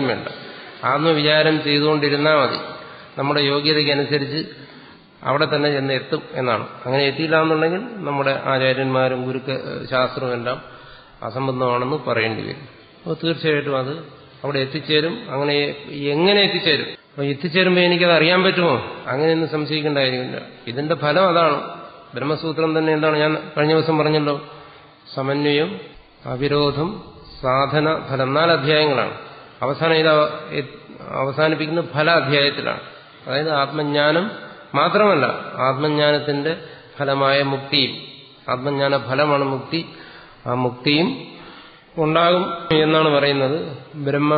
വേണ്ട ആത്മവിചാരം ചെയ്തുകൊണ്ടിരുന്നാൽ മതി നമ്മുടെ യോഗ്യതയ്ക്കനുസരിച്ച് അവിടെ തന്നെ ചെന്ന് എത്തും എന്നാണ് അങ്ങനെ എത്തിയില്ല എന്നുണ്ടെങ്കിൽ നമ്മുടെ ആചാര്യന്മാരും ഗുരുക്ക ശാസ്ത്രവും എല്ലാം അസംബന്ധമാണെന്ന് പറയേണ്ടി വരും അപ്പോൾ തീർച്ചയായിട്ടും അത് അവിടെ എത്തിച്ചേരും അങ്ങനെ എങ്ങനെ എത്തിച്ചേരും അപ്പോൾ എത്തിച്ചേരുമ്പോൾ എനിക്കത് അറിയാൻ പറ്റുമോ അങ്ങനെയൊന്നും സംശയിക്കേണ്ട കാര്യമില്ല ഇതിന്റെ ഫലം അതാണ് ബ്രഹ്മസൂത്രം തന്നെ എന്താണ് ഞാൻ കഴിഞ്ഞ ദിവസം പറഞ്ഞല്ലോ സമന്വയം അവിരോധം സാധന ഫലം നാല് അധ്യായങ്ങളാണ് അവസാനം ഇത് അവസാനിപ്പിക്കുന്ന ഫല അധ്യായത്തിലാണ് അതായത് ആത്മജ്ഞാനം മാത്രമല്ല ആത്മജ്ഞാനത്തിന്റെ ഫലമായ മുക്തിയും ആത്മജ്ഞാന ഫലമാണ് മുക്തി ആ മുക്തിയും ഉണ്ടാകും എന്നാണ് പറയുന്നത് ബ്രഹ്മ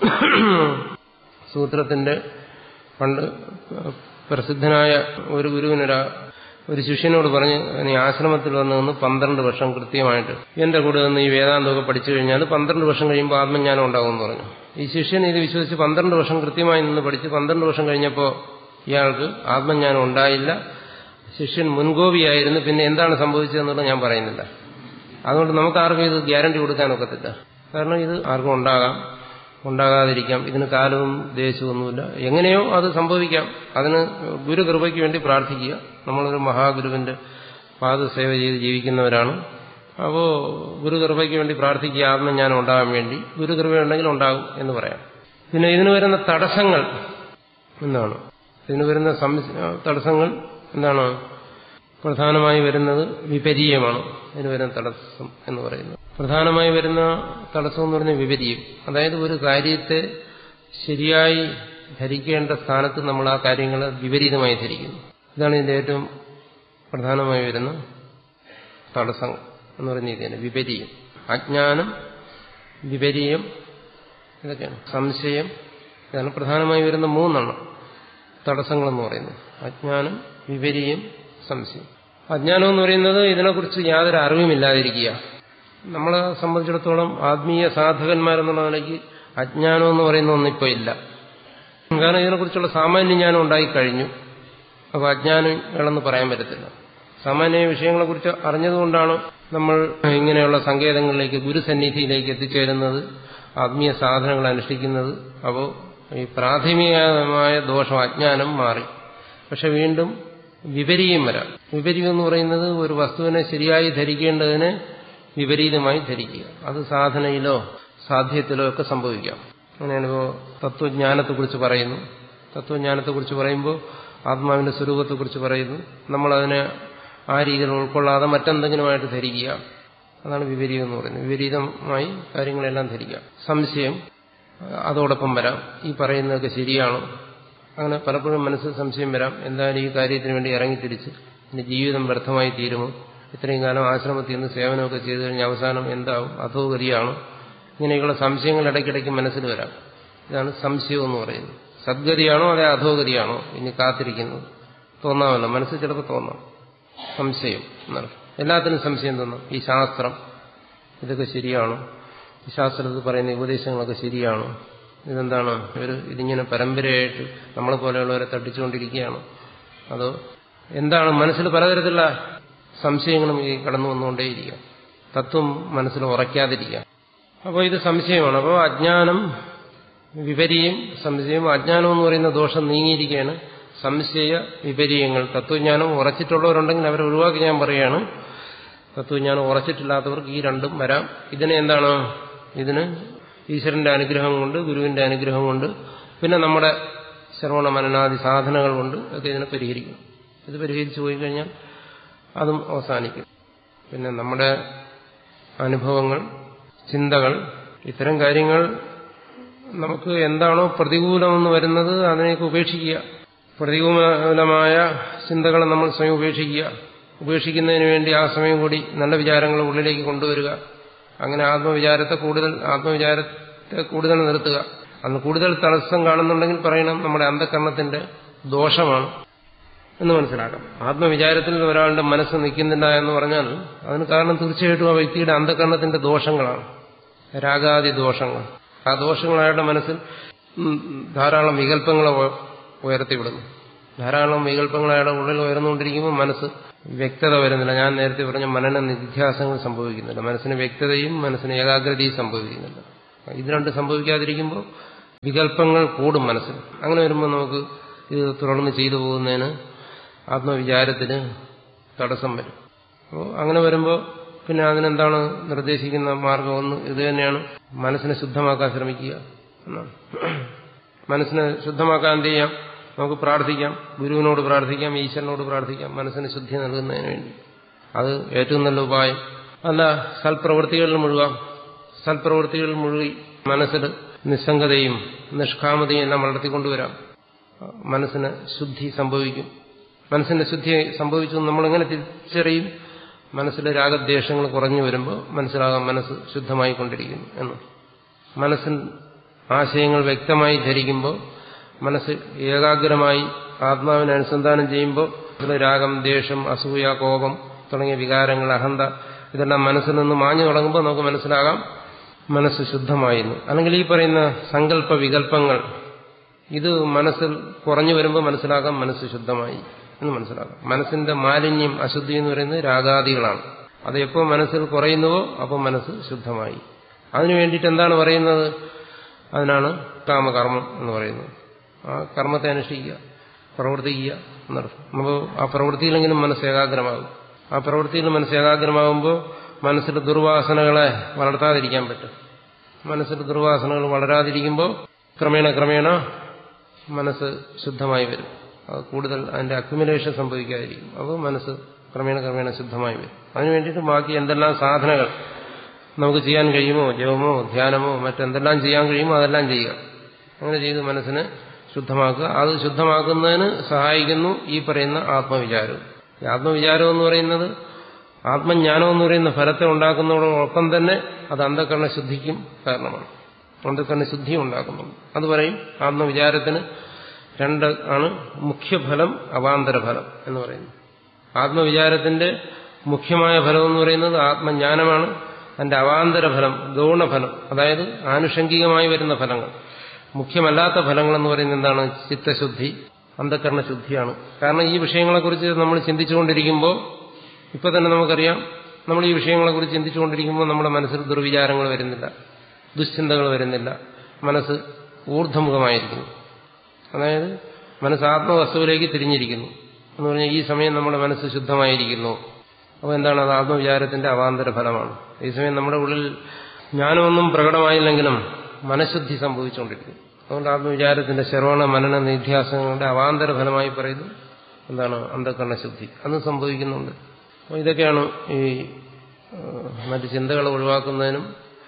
സൂത്രത്തിന്റെ പണ്ട് പ്രസിദ്ധനായ ഒരു ഗുരുവിനൊരാ ഒരു ശിഷ്യനോട് പറഞ്ഞ് നീ ആശ്രമത്തിൽ വന്നു നിന്ന് പന്ത്രണ്ട് വർഷം കൃത്യമായിട്ട് എന്റെ കൂടെ നിന്ന് ഈ വേദാന്തമൊക്കെ പഠിച്ചു കഴിഞ്ഞാൽ പന്ത്രണ്ട് വർഷം കഴിയുമ്പോൾ ആത്മജ്ഞാനം ഉണ്ടാകും എന്ന് പറഞ്ഞു ഈ ശിഷ്യൻ ഇത് വിശ്വസിച്ച് പന്ത്രണ്ട് വർഷം കൃത്യമായി നിന്ന് പഠിച്ച് പന്ത്രണ്ട് വർഷം കഴിഞ്ഞപ്പോൾ ഇയാൾക്ക് ആത്മജ്ഞാനം ഉണ്ടായില്ല ശിഷ്യൻ മുൻകോപിയായിരുന്നു പിന്നെ എന്താണ് സംഭവിച്ചതെന്നുള്ളത് ഞാൻ പറയുന്നില്ല അതുകൊണ്ട് നമുക്ക് ആർക്കും ഇത് ഗ്യാരണ്ടി കൊടുക്കാനൊക്കത്തില്ല കാരണം ഇത് ആർക്കും ഉണ്ടാകാം ഉണ്ടാകാതിരിക്കാം ഇതിന് കാലവും ദേശവും ഒന്നുമില്ല എങ്ങനെയോ അത് സംഭവിക്കാം അതിന് ഗുരുകൃപയ്ക്ക് വേണ്ടി പ്രാർത്ഥിക്കുക നമ്മളൊരു മഹാഗുരുവിന്റെ പാദസേവ ചെയ്ത് ജീവിക്കുന്നവരാണ് അപ്പോൾ ഗുരുകൃപയ്ക്ക് വേണ്ടി പ്രാർത്ഥിക്കുക ആത്മജ്ഞാനം ഉണ്ടാകാൻ വേണ്ടി ഗുരുകൃപ ഉണ്ടെങ്കിൽ ഉണ്ടാകും എന്ന് പറയാം പിന്നെ ഇതിന് വരുന്ന തടസ്സങ്ങൾ എന്താണ് ഇതിന് വരുന്ന തടസ്സങ്ങൾ എന്താണ് പ്രധാനമായി വരുന്നത് വിപരീയമാണ് ഇതിന് വരുന്ന തടസ്സം എന്ന് പറയുന്നത് പ്രധാനമായി വരുന്ന തടസ്സം എന്ന് പറഞ്ഞാൽ വിപരീയം അതായത് ഒരു കാര്യത്തെ ശരിയായി ധരിക്കേണ്ട സ്ഥാനത്ത് നമ്മൾ ആ കാര്യങ്ങൾ വിപരീതമായി ധരിക്കുന്നു ഇതാണ് ഇതിന്റെ ഏറ്റവും പ്രധാനമായി വരുന്ന തടസ്സം എന്ന് പറയുന്ന ഇതിന് വിപരീയം അജ്ഞാനം വിപരീയം ഇതൊക്കെയാണ് സംശയം ഇതാണ് പ്രധാനമായി വരുന്ന മൂന്നെണ്ണം തടസ്സങ്ങളെന്ന് പറയുന്നത് അജ്ഞാനം വിപരീയം സംശയം അജ്ഞാനം എന്ന് പറയുന്നത് ഇതിനെക്കുറിച്ച് യാതൊരു അറിവുമില്ലാതിരിക്കുക നമ്മളെ സംബന്ധിച്ചിടത്തോളം ആത്മീയ സാധകന്മാരെന്നുള്ള നിലയ്ക്ക് അജ്ഞാനം എന്ന് പറയുന്ന ഒന്നിപ്പോൾ ഇല്ല കാരണം ഇതിനെക്കുറിച്ചുള്ള സാമാന്യ ജ്ഞാനം ഉണ്ടായിക്കഴിഞ്ഞു അപ്പോൾ അജ്ഞാനികളെന്ന് പറയാൻ പറ്റത്തില്ല സാമാന്യ വിഷയങ്ങളെക്കുറിച്ച് അറിഞ്ഞതുകൊണ്ടാണ് നമ്മൾ ഇങ്ങനെയുള്ള സങ്കേതങ്ങളിലേക്ക് ഗുരുസന്നിധിയിലേക്ക് എത്തിച്ചേരുന്നത് ആത്മീയ സാധനങ്ങൾ അനുഷ്ഠിക്കുന്നത് അപ്പോൾ ഈ പ്രാഥമികമായ ദോഷം അജ്ഞാനം മാറി പക്ഷെ വീണ്ടും വിപരീയം വരാം വിപരീയം എന്ന് പറയുന്നത് ഒരു വസ്തുവിനെ ശരിയായി ധരിക്കേണ്ടതിന് വിപരീതമായി ധരിക്കുക അത് സാധനയിലോ സാധ്യത്തിലോ ഒക്കെ സംഭവിക്കാം അങ്ങനെയാണ് ഇപ്പോൾ തത്വജ്ഞാനത്തെക്കുറിച്ച് പറയുന്നു തത്വജ്ഞാനത്തെക്കുറിച്ച് പറയുമ്പോൾ ആത്മാവിന്റെ സ്വരൂപത്തെക്കുറിച്ച് പറയുന്നു നമ്മളതിനെ ആ രീതിയിൽ ഉൾക്കൊള്ളാതെ മറ്റെന്തെങ്കിലുമായിട്ട് ധരിക്കുക അതാണ് വിപരീതം എന്ന് പറയുന്നത് വിപരീതമായി കാര്യങ്ങളെല്ലാം ധരിക്കുക സംശയം അതോടൊപ്പം വരാം ഈ പറയുന്നതൊക്കെ ശരിയാണോ അങ്ങനെ പലപ്പോഴും മനസ്സിൽ സംശയം വരാം എന്തായാലും ഈ കാര്യത്തിന് വേണ്ടി ഇറങ്ങിത്തിരിച്ച് എന്റെ ജീവിതം വ്യർത്ഥമായി തീരുമോ ഇത്രയും കാലം ആശ്രമത്തിൽ നിന്ന് സേവനമൊക്കെ ചെയ്തു കഴിഞ്ഞാൽ അവസാനം എന്താവും അധോഗതിയാണോ ഇങ്ങനെയുള്ള സംശയങ്ങൾ ഇടയ്ക്കിടയ്ക്ക് മനസ്സിൽ വരാം ഇതാണ് സംശയം എന്ന് പറയുന്നത് സദ്ഗതിയാണോ അതെ അധോഗതിയാണോ ഇനി കാത്തിരിക്കുന്നത് തോന്നാമല്ലോ മനസ്സിൽ ചിലപ്പോൾ തോന്നാം സംശയം എന്നർത്ഥം എല്ലാത്തിനും സംശയം തോന്നാം ഈ ശാസ്ത്രം ഇതൊക്കെ ശരിയാണോ ഈ ശാസ്ത്രത്തിൽ പറയുന്ന ഉപദേശങ്ങളൊക്കെ ശരിയാണോ ഇതെന്താണ് ഒരു ഇതിങ്ങനെ പരമ്പരയായിട്ട് നമ്മളെ പോലെയുള്ളവരെ തട്ടിച്ചുകൊണ്ടിരിക്കുകയാണോ അതോ എന്താണ് മനസ്സിൽ പലതരത്തിലുള്ള സംശയങ്ങളും ഈ കടന്നു വന്നുകൊണ്ടേയിരിക്കുക തത്വം മനസ്സിൽ ഉറയ്ക്കാതിരിക്കുക അപ്പോൾ ഇത് സംശയമാണ് അപ്പോൾ അജ്ഞാനം വിപരീയം സംശയം അജ്ഞാനം എന്ന് പറയുന്ന ദോഷം നീങ്ങിയിരിക്കുകയാണ് സംശയ വിപരീയങ്ങൾ തത്വജ്ഞാനം ഉറച്ചിട്ടുള്ളവരുണ്ടെങ്കിൽ അവരെ ഒഴിവാക്കി ഞാൻ പറയുകയാണ് തത്വജ്ഞാനം ഉറച്ചിട്ടില്ലാത്തവർക്ക് ഈ രണ്ടും വരാം ഇതിനെ എന്താണ് ഇതിന് ഈശ്വരന്റെ അനുഗ്രഹം കൊണ്ട് ഗുരുവിന്റെ അനുഗ്രഹം കൊണ്ട് പിന്നെ നമ്മുടെ ശ്രവണ മനനാദി സാധനങ്ങൾ കൊണ്ട് ഒക്കെ ഇതിനെ പരിഹരിക്കും ഇത് പരിഹരിച്ചു പോയി കഴിഞ്ഞാൽ അതും അവസാനിക്കും പിന്നെ നമ്മുടെ അനുഭവങ്ങൾ ചിന്തകൾ ഇത്തരം കാര്യങ്ങൾ നമുക്ക് എന്താണോ പ്രതികൂലമെന്ന് വരുന്നത് അതിനെയൊക്കെ ഉപേക്ഷിക്കുക പ്രതികൂലമായ ചിന്തകളെ നമ്മൾ സ്വയം ഉപേക്ഷിക്കുക ഉപേക്ഷിക്കുന്നതിന് വേണ്ടി ആ സമയം കൂടി നല്ല വിചാരങ്ങൾ ഉള്ളിലേക്ക് കൊണ്ടുവരിക അങ്ങനെ ആത്മവിചാരത്തെ കൂടുതൽ ആത്മവിചാരത്തെ കൂടുതൽ നിർത്തുക അന്ന് കൂടുതൽ തടസ്സം കാണുന്നുണ്ടെങ്കിൽ പറയണം നമ്മുടെ അന്ധകരണത്തിന്റെ ദോഷമാണ് എന്ന് മനസ്സിലാക്കാം ആത്മവിചാരത്തിൽ ഒരാളുടെ മനസ്സ് നിൽക്കുന്നില്ല എന്ന് പറഞ്ഞാൽ അതിന് കാരണം തീർച്ചയായിട്ടും ആ വ്യക്തിയുടെ അന്ധകരണത്തിന്റെ ദോഷങ്ങളാണ് രാഗാദി ദോഷങ്ങൾ ആ ദോഷങ്ങൾ അയാളുടെ മനസ്സിൽ ധാരാളം വികല്പങ്ങളെ ഉയർത്തിവിടുന്നു ധാരാളം വികല്പങ്ങൾ അയാളുടെ ഉള്ളിൽ ഉയർന്നുകൊണ്ടിരിക്കുമ്പോൾ മനസ്സ് വ്യക്തത വരുന്നില്ല ഞാൻ നേരത്തെ പറഞ്ഞ മനന നിധ്യാസങ്ങൾ സംഭവിക്കുന്നില്ല മനസ്സിന് വ്യക്തതയും മനസ്സിന് ഏകാഗ്രതയും സംഭവിക്കുന്നില്ല ഇത് രണ്ട് സംഭവിക്കാതിരിക്കുമ്പോൾ വികല്പങ്ങൾ കൂടും മനസ്സിൽ അങ്ങനെ വരുമ്പോൾ നമുക്ക് ഇത് തുടർന്ന് ചെയ്തു പോകുന്നതിന് ആത്മവിചാരത്തിന് തടസ്സം വരും അപ്പോൾ അങ്ങനെ വരുമ്പോൾ പിന്നെ അതിനെന്താണ് നിർദ്ദേശിക്കുന്ന മാർഗം ഒന്ന് ഇത് തന്നെയാണ് മനസ്സിനെ ശുദ്ധമാക്കാൻ ശ്രമിക്കുക എന്നാണ് മനസ്സിനെ ശുദ്ധമാക്കാൻ എന്ത് ചെയ്യാം നമുക്ക് പ്രാർത്ഥിക്കാം ഗുരുവിനോട് പ്രാർത്ഥിക്കാം ഈശ്വരനോട് പ്രാർത്ഥിക്കാം മനസ്സിന് ശുദ്ധി നൽകുന്നതിന് വേണ്ടി അത് ഏറ്റവും നല്ല ഉപായം അല്ല സൽപ്രവൃത്തികളിൽ മുഴുകാം സൽപ്രവൃത്തികളിൽ മുഴുകി മനസ്സിൽ നിസ്സംഗതയും നിഷ്കാമതയും എല്ലാം വളർത്തിക്കൊണ്ടുവരാം മനസ്സിന് ശുദ്ധി സംഭവിക്കും മനസ്സിന്റെ ശുദ്ധി സംഭവിച്ചു നമ്മളെങ്ങനെ തിരിച്ചറിയും മനസ്സിലെ രാഗദ്വേഷങ്ങൾ കുറഞ്ഞു വരുമ്പോൾ മനസ്സിലാകാം മനസ്സ് ശുദ്ധമായി കൊണ്ടിരിക്കുന്നു എന്ന് മനസ്സിൽ ആശയങ്ങൾ വ്യക്തമായി ധരിക്കുമ്പോൾ മനസ്സ് ഏകാഗ്രമായി ആത്മാവിനെ അനുസന്ധാനം ചെയ്യുമ്പോൾ അതിൽ രാഗം ദേഷ്യം അസൂയ കോപം തുടങ്ങിയ വികാരങ്ങൾ അഹന്ത ഇതെല്ലാം മനസ്സിൽ നിന്ന് മാഞ്ഞു തുടങ്ങുമ്പോൾ നമുക്ക് മനസ്സിലാകാം മനസ്സ് ശുദ്ധമായിരുന്നു അല്ലെങ്കിൽ ഈ പറയുന്ന സങ്കല്പ വികല്പങ്ങൾ ഇത് മനസ്സിൽ കുറഞ്ഞു വരുമ്പോൾ മനസ്സിലാക്കാം മനസ്സ് ശുദ്ധമായി എന്ന് മനസ്സിലാക്കാം മനസ്സിന്റെ മാലിന്യം അശുദ്ധി എന്ന് പറയുന്നത് രാഗാദികളാണ് അത് എപ്പോൾ മനസ്സിൽ കുറയുന്നുവോ അപ്പോൾ മനസ്സ് ശുദ്ധമായി അതിനു വേണ്ടിയിട്ട് എന്താണ് പറയുന്നത് അതിനാണ് കാമകർമ്മം എന്ന് പറയുന്നത് ആ കർമ്മത്തെ അനുഷ്ഠിക്കുക പ്രവർത്തിക്കുക എന്നർത്ഥം അപ്പോൾ ആ പ്രവൃത്തിയിലെങ്കിലും മനസ്സ് ഏകാഗ്രമാകും ആ പ്രവൃത്തിയിൽ മനസ്സ് ഏകാഗ്രമാകുമ്പോൾ മനസ്സിൽ ദുർവാസനകളെ വളർത്താതിരിക്കാൻ പറ്റും മനസ്സിൽ ദുർവാസനകൾ വളരാതിരിക്കുമ്പോൾ ക്രമേണ ക്രമേണ മനസ്സ് ശുദ്ധമായി വരും അത് കൂടുതൽ അതിന്റെ അക്യുമുലേഷൻ സംഭവിക്കാതിരിക്കും അപ്പോൾ മനസ്സ് ക്രമേണ ക്രമേണ ശുദ്ധമായി വരും അതിനു വേണ്ടിയിട്ട് ബാക്കി എന്തെല്ലാം സാധനകൾ നമുക്ക് ചെയ്യാൻ കഴിയുമോ ജപമോ ധ്യാനമോ മറ്റെന്തെല്ലാം ചെയ്യാൻ കഴിയുമോ അതെല്ലാം ചെയ്യുക അങ്ങനെ ചെയ്ത് മനസ്സിനെ ശുദ്ധമാക്കുക അത് ശുദ്ധമാക്കുന്നതിന് സഹായിക്കുന്നു ഈ പറയുന്ന ആത്മവിചാരം ഈ ആത്മവിചാരം എന്ന് പറയുന്നത് ആത്മജ്ഞാനം എന്ന് പറയുന്ന ഫലത്തെ ഉണ്ടാക്കുന്നതോടൊപ്പം തന്നെ അത് അന്ധകരണ ശുദ്ധിക്കും കാരണമാണ് അന്ധകരണ ശുദ്ധി ഉണ്ടാക്കുന്നുണ്ട് അത് പറയും ആത്മവിചാരത്തിന് രണ്ട് ആണ് മുഖ്യഫലം അവാന്തരഫലം എന്ന് പറയുന്നത് ആത്മവിചാരത്തിന്റെ മുഖ്യമായ ഫലം എന്ന് പറയുന്നത് ആത്മജ്ഞാനമാണ് അതിന്റെ അവാന്തരഫലം ഗൗണഫലം അതായത് ആനുഷംഗികമായി വരുന്ന ഫലങ്ങൾ മുഖ്യമല്ലാത്ത ഫലങ്ങൾ എന്ന് പറയുന്നത് എന്താണ് ചിത്തശുദ്ധി അന്ധകരണ ശുദ്ധിയാണ് കാരണം ഈ വിഷയങ്ങളെക്കുറിച്ച് നമ്മൾ ചിന്തിച്ചുകൊണ്ടിരിക്കുമ്പോൾ ഇപ്പൊ തന്നെ നമുക്കറിയാം നമ്മൾ ഈ വിഷയങ്ങളെക്കുറിച്ച് ചിന്തിച്ചുകൊണ്ടിരിക്കുമ്പോൾ നമ്മുടെ മനസ്സിൽ ദുർവിചാരങ്ങൾ വരുന്നില്ല ദുശ്ചിന്തകൾ വരുന്നില്ല മനസ്സ് ഊർധമുഖമായിരിക്കുന്നു അതായത് മനസ്സ് ആത്മവസ്തുവിലേക്ക് തിരിഞ്ഞിരിക്കുന്നു എന്ന് പറഞ്ഞാൽ ഈ സമയം നമ്മുടെ മനസ്സ് ശുദ്ധമായിരിക്കുന്നു അപ്പോൾ എന്താണ് അത് ആത്മവിചാരത്തിന്റെ അവാന്തര ഫലമാണ് ഈ സമയം നമ്മുടെ ഉള്ളിൽ ജ്ഞാനമൊന്നും പ്രകടമായില്ലെങ്കിലും മനഃശുദ്ധി സംഭവിച്ചുകൊണ്ടിരിക്കും അതുകൊണ്ട് ആത്മവിചാരത്തിന്റെ ശ്രവണ മനന നിധ്യാസങ്ങളുടെ അവാന്തര ഫലമായി പറയുന്നു എന്താണ് അന്ധകരണശുദ്ധി അതും സംഭവിക്കുന്നുണ്ട് അപ്പോൾ ഇതൊക്കെയാണ് ഈ മറ്റ് ചിന്തകൾ ഒഴിവാക്കുന്നതിനും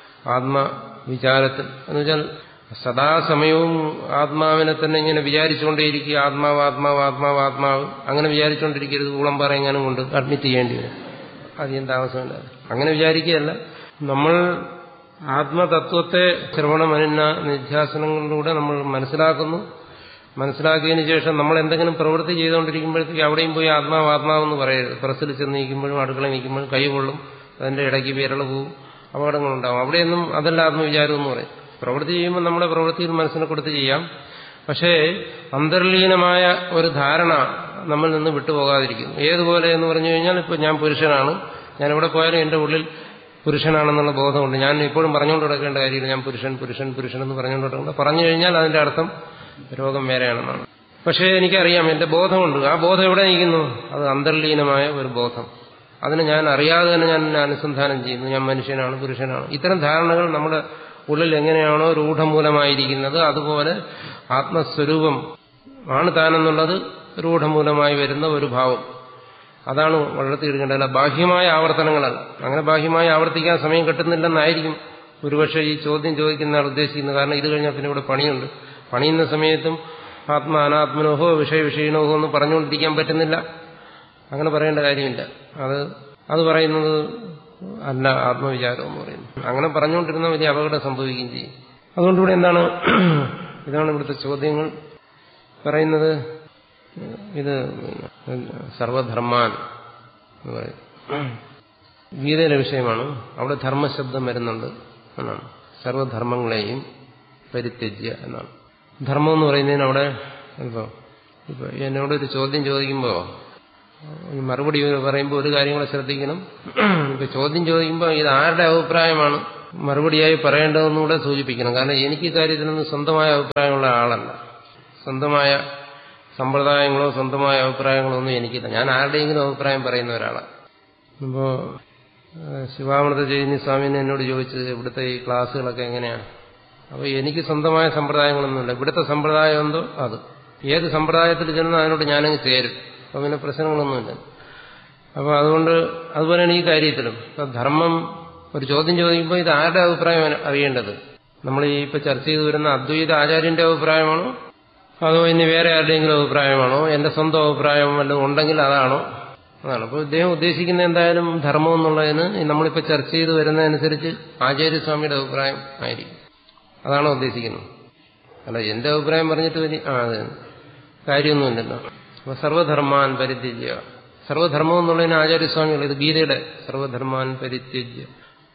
ആത്മവിചാരത്തിൽ എന്നുവെച്ചാൽ സദാസമയവും ആത്മാവിനെ തന്നെ ഇങ്ങനെ വിചാരിച്ചുകൊണ്ടേയിരിക്കുക ആത്മാവ് ആത്മാവ് ആത്മാവ് ആത്മാവ് അങ്ങനെ വിചാരിച്ചുകൊണ്ടിരിക്കരുത് ഊളം പറയുങ്ങാനും കൊണ്ട് അഡ്മിറ്റ് ചെയ്യേണ്ടി വരും അധികം താമസമില്ല അങ്ങനെ വിചാരിക്കുകയല്ല നമ്മൾ ആത്മതത്വത്തെ ശ്രവണമന നിധ്യാസനങ്ങളിലൂടെ നമ്മൾ മനസ്സിലാക്കുന്നു മനസ്സിലാക്കിയതിന് ശേഷം നമ്മൾ എന്തെങ്കിലും പ്രവൃത്തി ചെയ്തുകൊണ്ടിരിക്കുമ്പോഴത്തേക്ക് അവിടെയും പോയി ആത്മാവ് ആത്മാവെന്ന് പറയരുത് പ്രസ്സിൽ ചെന്ന് നിൽക്കുമ്പോഴും അടുക്കള നിൽക്കുമ്പോഴും കൈ കൊള്ളും അതിന്റെ ഇടയ്ക്ക് വിരൾ പോവും അപകടങ്ങളുണ്ടാവും അവിടെയൊന്നും അതല്ല ആത്മവിചാരം എന്ന് പറയും പ്രവൃത്തി ചെയ്യുമ്പോൾ നമ്മുടെ പ്രവൃത്തിയിൽ മനസ്സിനെ കൊടുത്ത് ചെയ്യാം പക്ഷേ അന്തർലീനമായ ഒരു ധാരണ നമ്മൾ നിന്ന് വിട്ടുപോകാതിരിക്കുന്നു ഏതുപോലെ എന്ന് പറഞ്ഞു കഴിഞ്ഞാൽ ഇപ്പോൾ ഞാൻ പുരുഷനാണ് ഞാൻ എവിടെ പോയാലും എൻ്റെ ഉള്ളിൽ പുരുഷനാണെന്നുള്ള ബോധമുണ്ട് ഞാൻ ഇപ്പോഴും പറഞ്ഞുകൊണ്ട് കിടക്കേണ്ട കാര്യമില്ല ഞാൻ പുരുഷൻ പുരുഷൻ പുരുഷൻ എന്ന് പറഞ്ഞുകൊണ്ട് കിടക്കേണ്ട പറഞ്ഞു കഴിഞ്ഞാൽ അതിന്റെ അർത്ഥം രോഗം വേറെയാണെന്നാണ് പക്ഷേ എനിക്കറിയാം എന്റെ ബോധമുണ്ട് ആ ബോധം എവിടെ നിൽക്കുന്നു അത് അന്തർലീനമായ ഒരു ബോധം അതിന് ഞാൻ അറിയാതെ തന്നെ ഞാൻ അനുസന്ധാനം ചെയ്യുന്നു ഞാൻ മനുഷ്യനാണ് പുരുഷനാണ് ഇത്തരം ധാരണകൾ നമ്മുടെ ഉള്ളിൽ എങ്ങനെയാണോ രൂഢമൂലമായിരിക്കുന്നത് അതുപോലെ ആത്മസ്വരൂപം ആണ് താനെന്നുള്ളത് രൂഢമൂലമായി വരുന്ന ഒരു ഭാവം അതാണ് വളർത്തിയെടുക്കേണ്ടത് അല്ല ബാഹ്യമായ ആവർത്തനങ്ങളല്ല അങ്ങനെ ബാഹ്യമായി ആവർത്തിക്കാൻ സമയം കിട്ടുന്നില്ലെന്നായിരിക്കും ഒരുപക്ഷെ ഈ ചോദ്യം ചോദിക്കുന്ന ആൾ ഉദ്ദേശിക്കുന്നത് കാരണം ഇത് കഴിഞ്ഞാൽ പിന്നെ ഇവിടെ പണിയുണ്ട് പണിയുന്ന സമയത്തും ആത്മ അനാത്മനോഹോ വിഷയ വിഷയനോഹോ എന്ന് പറഞ്ഞുകൊണ്ടിരിക്കാൻ പറ്റുന്നില്ല അങ്ങനെ പറയേണ്ട കാര്യമില്ല അത് അത് പറയുന്നത് അല്ല ആത്മവിചാരം എന്ന് പറയുന്നു അങ്ങനെ പറഞ്ഞുകൊണ്ടിരുന്ന വലിയ അപകടം സംഭവിക്കുകയും ചെയ്യും അതുകൊണ്ടിവിടെ എന്താണ് ഇതാണ് ഇവിടുത്തെ ചോദ്യങ്ങൾ പറയുന്നത് ഇത് സർവധർമാൻ എന്ന് പറയും ഗീതയിലെ വിഷയമാണ് അവിടെ ധർമ്മശബ്ദം വരുന്നുണ്ട് എന്നാണ് സർവധർമ്മങ്ങളെയും പരിത്യജ്യ എന്നാണ് ധർമ്മം എന്ന് പറയുന്നതിന് അവിടെ ഇപ്പോ ഇപ്പൊ എന്നോടൊരു ചോദ്യം ചോദിക്കുമ്പോൾ മറുപടി പറയുമ്പോൾ ഒരു കാര്യങ്ങളെ ശ്രദ്ധിക്കണം ഇപ്പൊ ചോദ്യം ചോദിക്കുമ്പോൾ ഇത് ആരുടെ അഭിപ്രായമാണ് മറുപടിയായി പറയേണ്ടതെന്നുകൂടെ സൂചിപ്പിക്കണം കാരണം എനിക്ക് ഇക്കാര്യത്തിനൊന്നും സ്വന്തമായ അഭിപ്രായമുള്ള ആളല്ല സ്വന്തമായ സമ്പ്രദായങ്ങളോ സ്വന്തമായ അഭിപ്രായങ്ങളോ ഒന്നും എനിക്കില്ല ഞാൻ ആരുടെയെങ്കിലും അഭിപ്രായം പറയുന്ന ഒരാളാണ് അപ്പോൾ ശിവാമൃത ചൈതന്യ സ്വാമിനെ എന്നോട് ചോദിച്ചത് ഇവിടുത്തെ ഈ ക്ലാസ്സുകളൊക്കെ എങ്ങനെയാണ് അപ്പോൾ എനിക്ക് സ്വന്തമായ സമ്പ്രദായങ്ങളൊന്നുമില്ല ഇവിടുത്തെ സമ്പ്രദായം എന്തോ അത് ഏത് സമ്പ്രദായത്തിൽ ചെന്ന് അതിനോട് ഞാനങ്ങ് ചേരും അപ്പം പിന്നെ പ്രശ്നങ്ങളൊന്നുമില്ല അപ്പോൾ അതുകൊണ്ട് അതുപോലെയാണ് ഈ കാര്യത്തിലും ഇപ്പം ധർമ്മം ഒരു ചോദ്യം ചോദിക്കുമ്പോൾ ഇത് ആരുടെ അഭിപ്രായം അറിയേണ്ടത് നമ്മൾ ഈ ഇപ്പം ചർച്ച ചെയ്തു വരുന്ന അദ്വൈത ആചാര്യന്റെ അഭിപ്രായമാണോ അതോ ഇനി വേറെ ആരുടെയെങ്കിലും അഭിപ്രായമാണോ എന്റെ സ്വന്തം അഭിപ്രായം വല്ലതും ഉണ്ടെങ്കിൽ അതാണോ അതാണ് അപ്പോൾ ഇദ്ദേഹം ഉദ്ദേശിക്കുന്ന എന്തായാലും ധർമ്മം എന്നുള്ളതിന് നമ്മളിപ്പോൾ ചർച്ച ചെയ്ത് വരുന്നതനുസരിച്ച് ആചാര്യസ്വാമിയുടെ അഭിപ്രായം ആയിരിക്കും അതാണോ ഉദ്ദേശിക്കുന്നത് അല്ല എന്റെ അഭിപ്രായം പറഞ്ഞിട്ട് വലിയ ആ അതെ കാര്യമൊന്നുമില്ലല്ലോ അപ്പോൾ സർവധർമാൻ പരിത്യജ്യ സർവധർമ്മം എന്നുള്ളതിന് ആചാര്യസ്വാമികൾ ഇത് ഗീതയുടെ സർവധർമാൻ പരിത്യജ്യ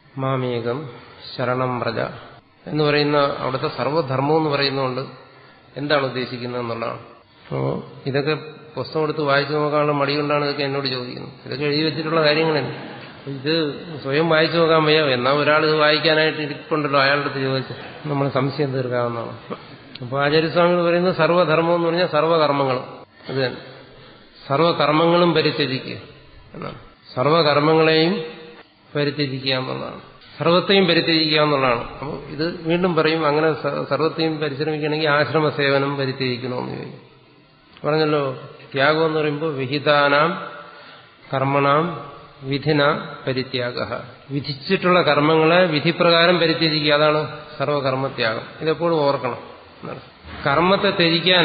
മാമേകം ശരണം വ്രജ എന്ന് പറയുന്ന അവിടുത്തെ സർവധർമ്മം എന്ന് പറയുന്നതുകൊണ്ട് എന്താണ് ഉദ്ദേശിക്കുന്നത് എന്നുള്ളതാണ് അപ്പോൾ ഇതൊക്കെ പുസ്തകം എടുത്ത് വായിച്ചു നോക്കാനുള്ള മടി കൊണ്ടാണ് ഇതൊക്കെ എന്നോട് ചോദിക്കുന്നത് ഇതൊക്കെ എഴുതി വെച്ചിട്ടുള്ള കാര്യങ്ങളാണ് ഇത് സ്വയം വായിച്ചു നോക്കാൻ വയ്യ എന്നാൽ ഒരാൾ ഇത് വായിക്കാനായിട്ട് ഇരിപ്പുണ്ടല്ലോ അയാളുടെ അടുത്ത് ചോദിച്ച് നമ്മൾ സംശയം തീർക്കാവുന്നതാണ് അപ്പോൾ ആചാര്യസ്വാമികൾ പറയുന്നത് സർവ്വധർമ്മം എന്ന് പറഞ്ഞാൽ സർവ്വകർമ്മങ്ങളും അത് തന്നെ സർവകർമ്മങ്ങളും പരിത്യജിക്കുക എന്നാണ് സർവകർമ്മങ്ങളെയും പരിത്യജിക്കുക എന്നുള്ളതാണ് സർവത്തെയും പരിത്യജിക്കുക എന്നുള്ളതാണ് അപ്പോൾ ഇത് വീണ്ടും പറയും അങ്ങനെ സർവത്തെയും പരിശ്രമിക്കണമെങ്കിൽ ആശ്രമ സേവനം പരിത്യജിക്കണമെന്ന് ചോദിക്കും പറഞ്ഞല്ലോ ത്യാഗം എന്ന് പറയുമ്പോൾ വിഹിതാനാം കർമ്മണാം വിധിന പരിത്യാഗ വിധിച്ചിട്ടുള്ള കർമ്മങ്ങളെ വിധിപ്രകാരം പരിത്യജിക്കുക അതാണ് സർവകർമ്മത്യാഗം ഇതെപ്പോഴും ഓർക്കണം കർമ്മത്തെ ത്യജിക്കാൻ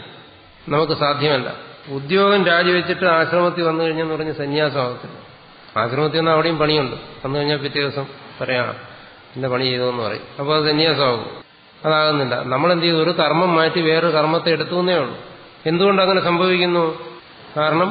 നമുക്ക് സാധ്യമല്ല ഉദ്യോഗം രാജിവെച്ചിട്ട് ആശ്രമത്തിൽ വന്നു കഴിഞ്ഞെന്ന് പറഞ്ഞ് സന്യാസമാകത്തില്ല ആശ്രമത്തിൽ വന്നാൽ അവിടെയും പണിയുണ്ട് വന്നു കഴിഞ്ഞാൽ പിറ്റേ ദിവസം പറയാം എന്റെ പണി ചെയ്തതെന്ന് പറയും അപ്പോൾ അത് സന്യാസമാകും അതാകുന്നില്ല നമ്മളെന്ത് ചെയ്തു ഒരു കർമ്മം മാറ്റി വേറൊരു കർമ്മത്തെ എടുത്തു എന്നേ ഉള്ളൂ എന്തുകൊണ്ട് അങ്ങനെ സംഭവിക്കുന്നു കാരണം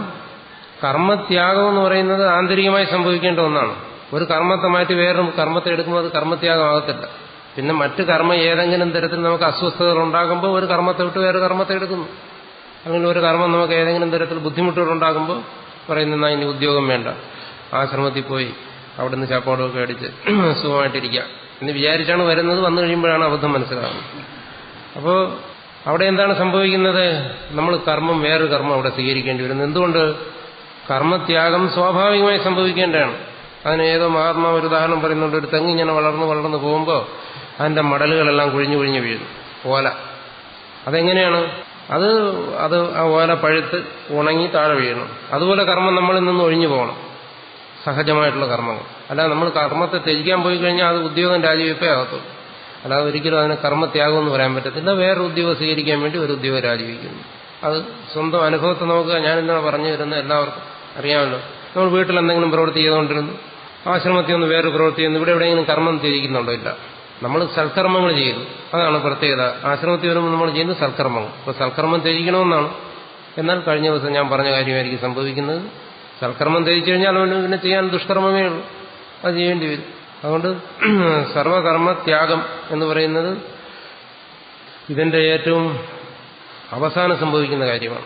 കർമ്മത്യാഗം എന്ന് പറയുന്നത് ആന്തരികമായി സംഭവിക്കേണ്ട ഒന്നാണ് ഒരു കർമ്മത്തെ മാറ്റി വേറൊരു കർമ്മത്തെ എടുക്കുമ്പോൾ അത് കർമ്മത്യാഗമാകത്തില്ല പിന്നെ മറ്റു കർമ്മം ഏതെങ്കിലും തരത്തിൽ നമുക്ക് അസ്വസ്ഥതകൾ ഉണ്ടാകുമ്പോൾ ഒരു കർമ്മത്തെ വിട്ട് വേറെ കർമ്മത്തെ എടുക്കുന്നു അങ്ങനെ ഒരു കർമ്മം നമുക്ക് ഏതെങ്കിലും തരത്തിൽ ബുദ്ധിമുട്ടുകൾ ഉണ്ടാകുമ്പോൾ പറയുന്ന ഇനി ഉദ്യോഗം വേണ്ട ആശ്രമത്തിൽ പോയി അവിടെ നിന്ന് ചാപ്പാടൊക്കെ അടിച്ച് സുഖമായിട്ടിരിക്കാം എന്ന് വിചാരിച്ചാണ് വരുന്നത് വന്നു കഴിയുമ്പോഴാണ് അബദ്ധം മനസ്സിലാകുന്നത് അപ്പോൾ അവിടെ എന്താണ് സംഭവിക്കുന്നത് നമ്മൾ കർമ്മം വേറൊരു കർമ്മം അവിടെ സ്വീകരിക്കേണ്ടി വരുന്നത് എന്തുകൊണ്ട് കർമ്മത്യാഗം സ്വാഭാവികമായി സംഭവിക്കേണ്ടതാണ് അതിന് ഏതോ മഹാത്മാ ഒരു ഉദാഹരണം പറയുന്നുണ്ട് ഒരു തെങ്ങ് ഇങ്ങനെ വളർന്ന് വളർന്ന് പോകുമ്പോൾ അതിന്റെ മടലുകളെല്ലാം കുഴിഞ്ഞു കുഴിഞ്ഞു വീഴും ഓല അതെങ്ങനെയാണ് അത് അത് ആ ഓല പഴുത്ത് ഉണങ്ങി താഴെ വീഴണം അതുപോലെ കർമ്മം നമ്മളിൽ നിന്ന് ഒഴിഞ്ഞു പോകണം സഹജമായിട്ടുള്ള കർമ്മങ്ങൾ അല്ലാതെ നമ്മൾ കർമ്മത്തെ ത്യജിക്കാൻ പോയി കഴിഞ്ഞാൽ അത് ഉദ്യോഗം രാജിവെപ്പേ ആകത്തുള്ളൂ അല്ലാതെ ഒരിക്കലും അതിന് കർമ്മത്യാഗം എന്ന് പറയാൻ പറ്റത്തില്ല വേറെ ഉദ്യോഗം സ്വീകരിക്കാൻ വേണ്ടി ഒരു ഉദ്യോഗം രാജിവെക്കുന്നു അത് സ്വന്തം അനുഭവത്തെ നമുക്ക് ഞാൻ എന്താണ് പറഞ്ഞു തരുന്നത് എല്ലാവർക്കും അറിയാമല്ലോ നമ്മൾ വീട്ടിൽ എന്തെങ്കിലും പ്രവൃത്തി ചെയ്തുകൊണ്ടിരുന്നു ആശ്രമത്തിൽ ഒന്ന് വേറെ പ്രവൃത്തി ചെയ്യുന്നു ഇവിടെ എവിടെയെങ്കിലും കർമ്മം ത്യജിക്കുന്നുണ്ടോ ഇല്ല നമ്മൾ സൽക്കർമ്മങ്ങൾ ചെയ്യുന്നു അതാണ് പ്രത്യേകത ആശ്രമത്തിൽ വരുമ്പോൾ നമ്മൾ ചെയ്യുന്നത് സൽക്കർമ്മങ്ങൾ അപ്പോൾ സൽക്കർമ്മം ത്യജിക്കണമെന്നാണ് എന്നാൽ കഴിഞ്ഞ ദിവസം ഞാൻ പറഞ്ഞ കാര്യമായിരിക്കും സംഭവിക്കുന്നത് സൽക്കർമ്മം ത്യജിച്ചു കഴിഞ്ഞാൽ അവന് പിന്നെ ചെയ്യാൻ ദുഷ്കർമ്മമേ ഉള്ളൂ അത് ചെയ്യേണ്ടി വരും അതുകൊണ്ട് സർവകർമ്മ ത്യാഗം എന്ന് പറയുന്നത് ഇതിന്റെ ഏറ്റവും അവസാനം സംഭവിക്കുന്ന കാര്യമാണ്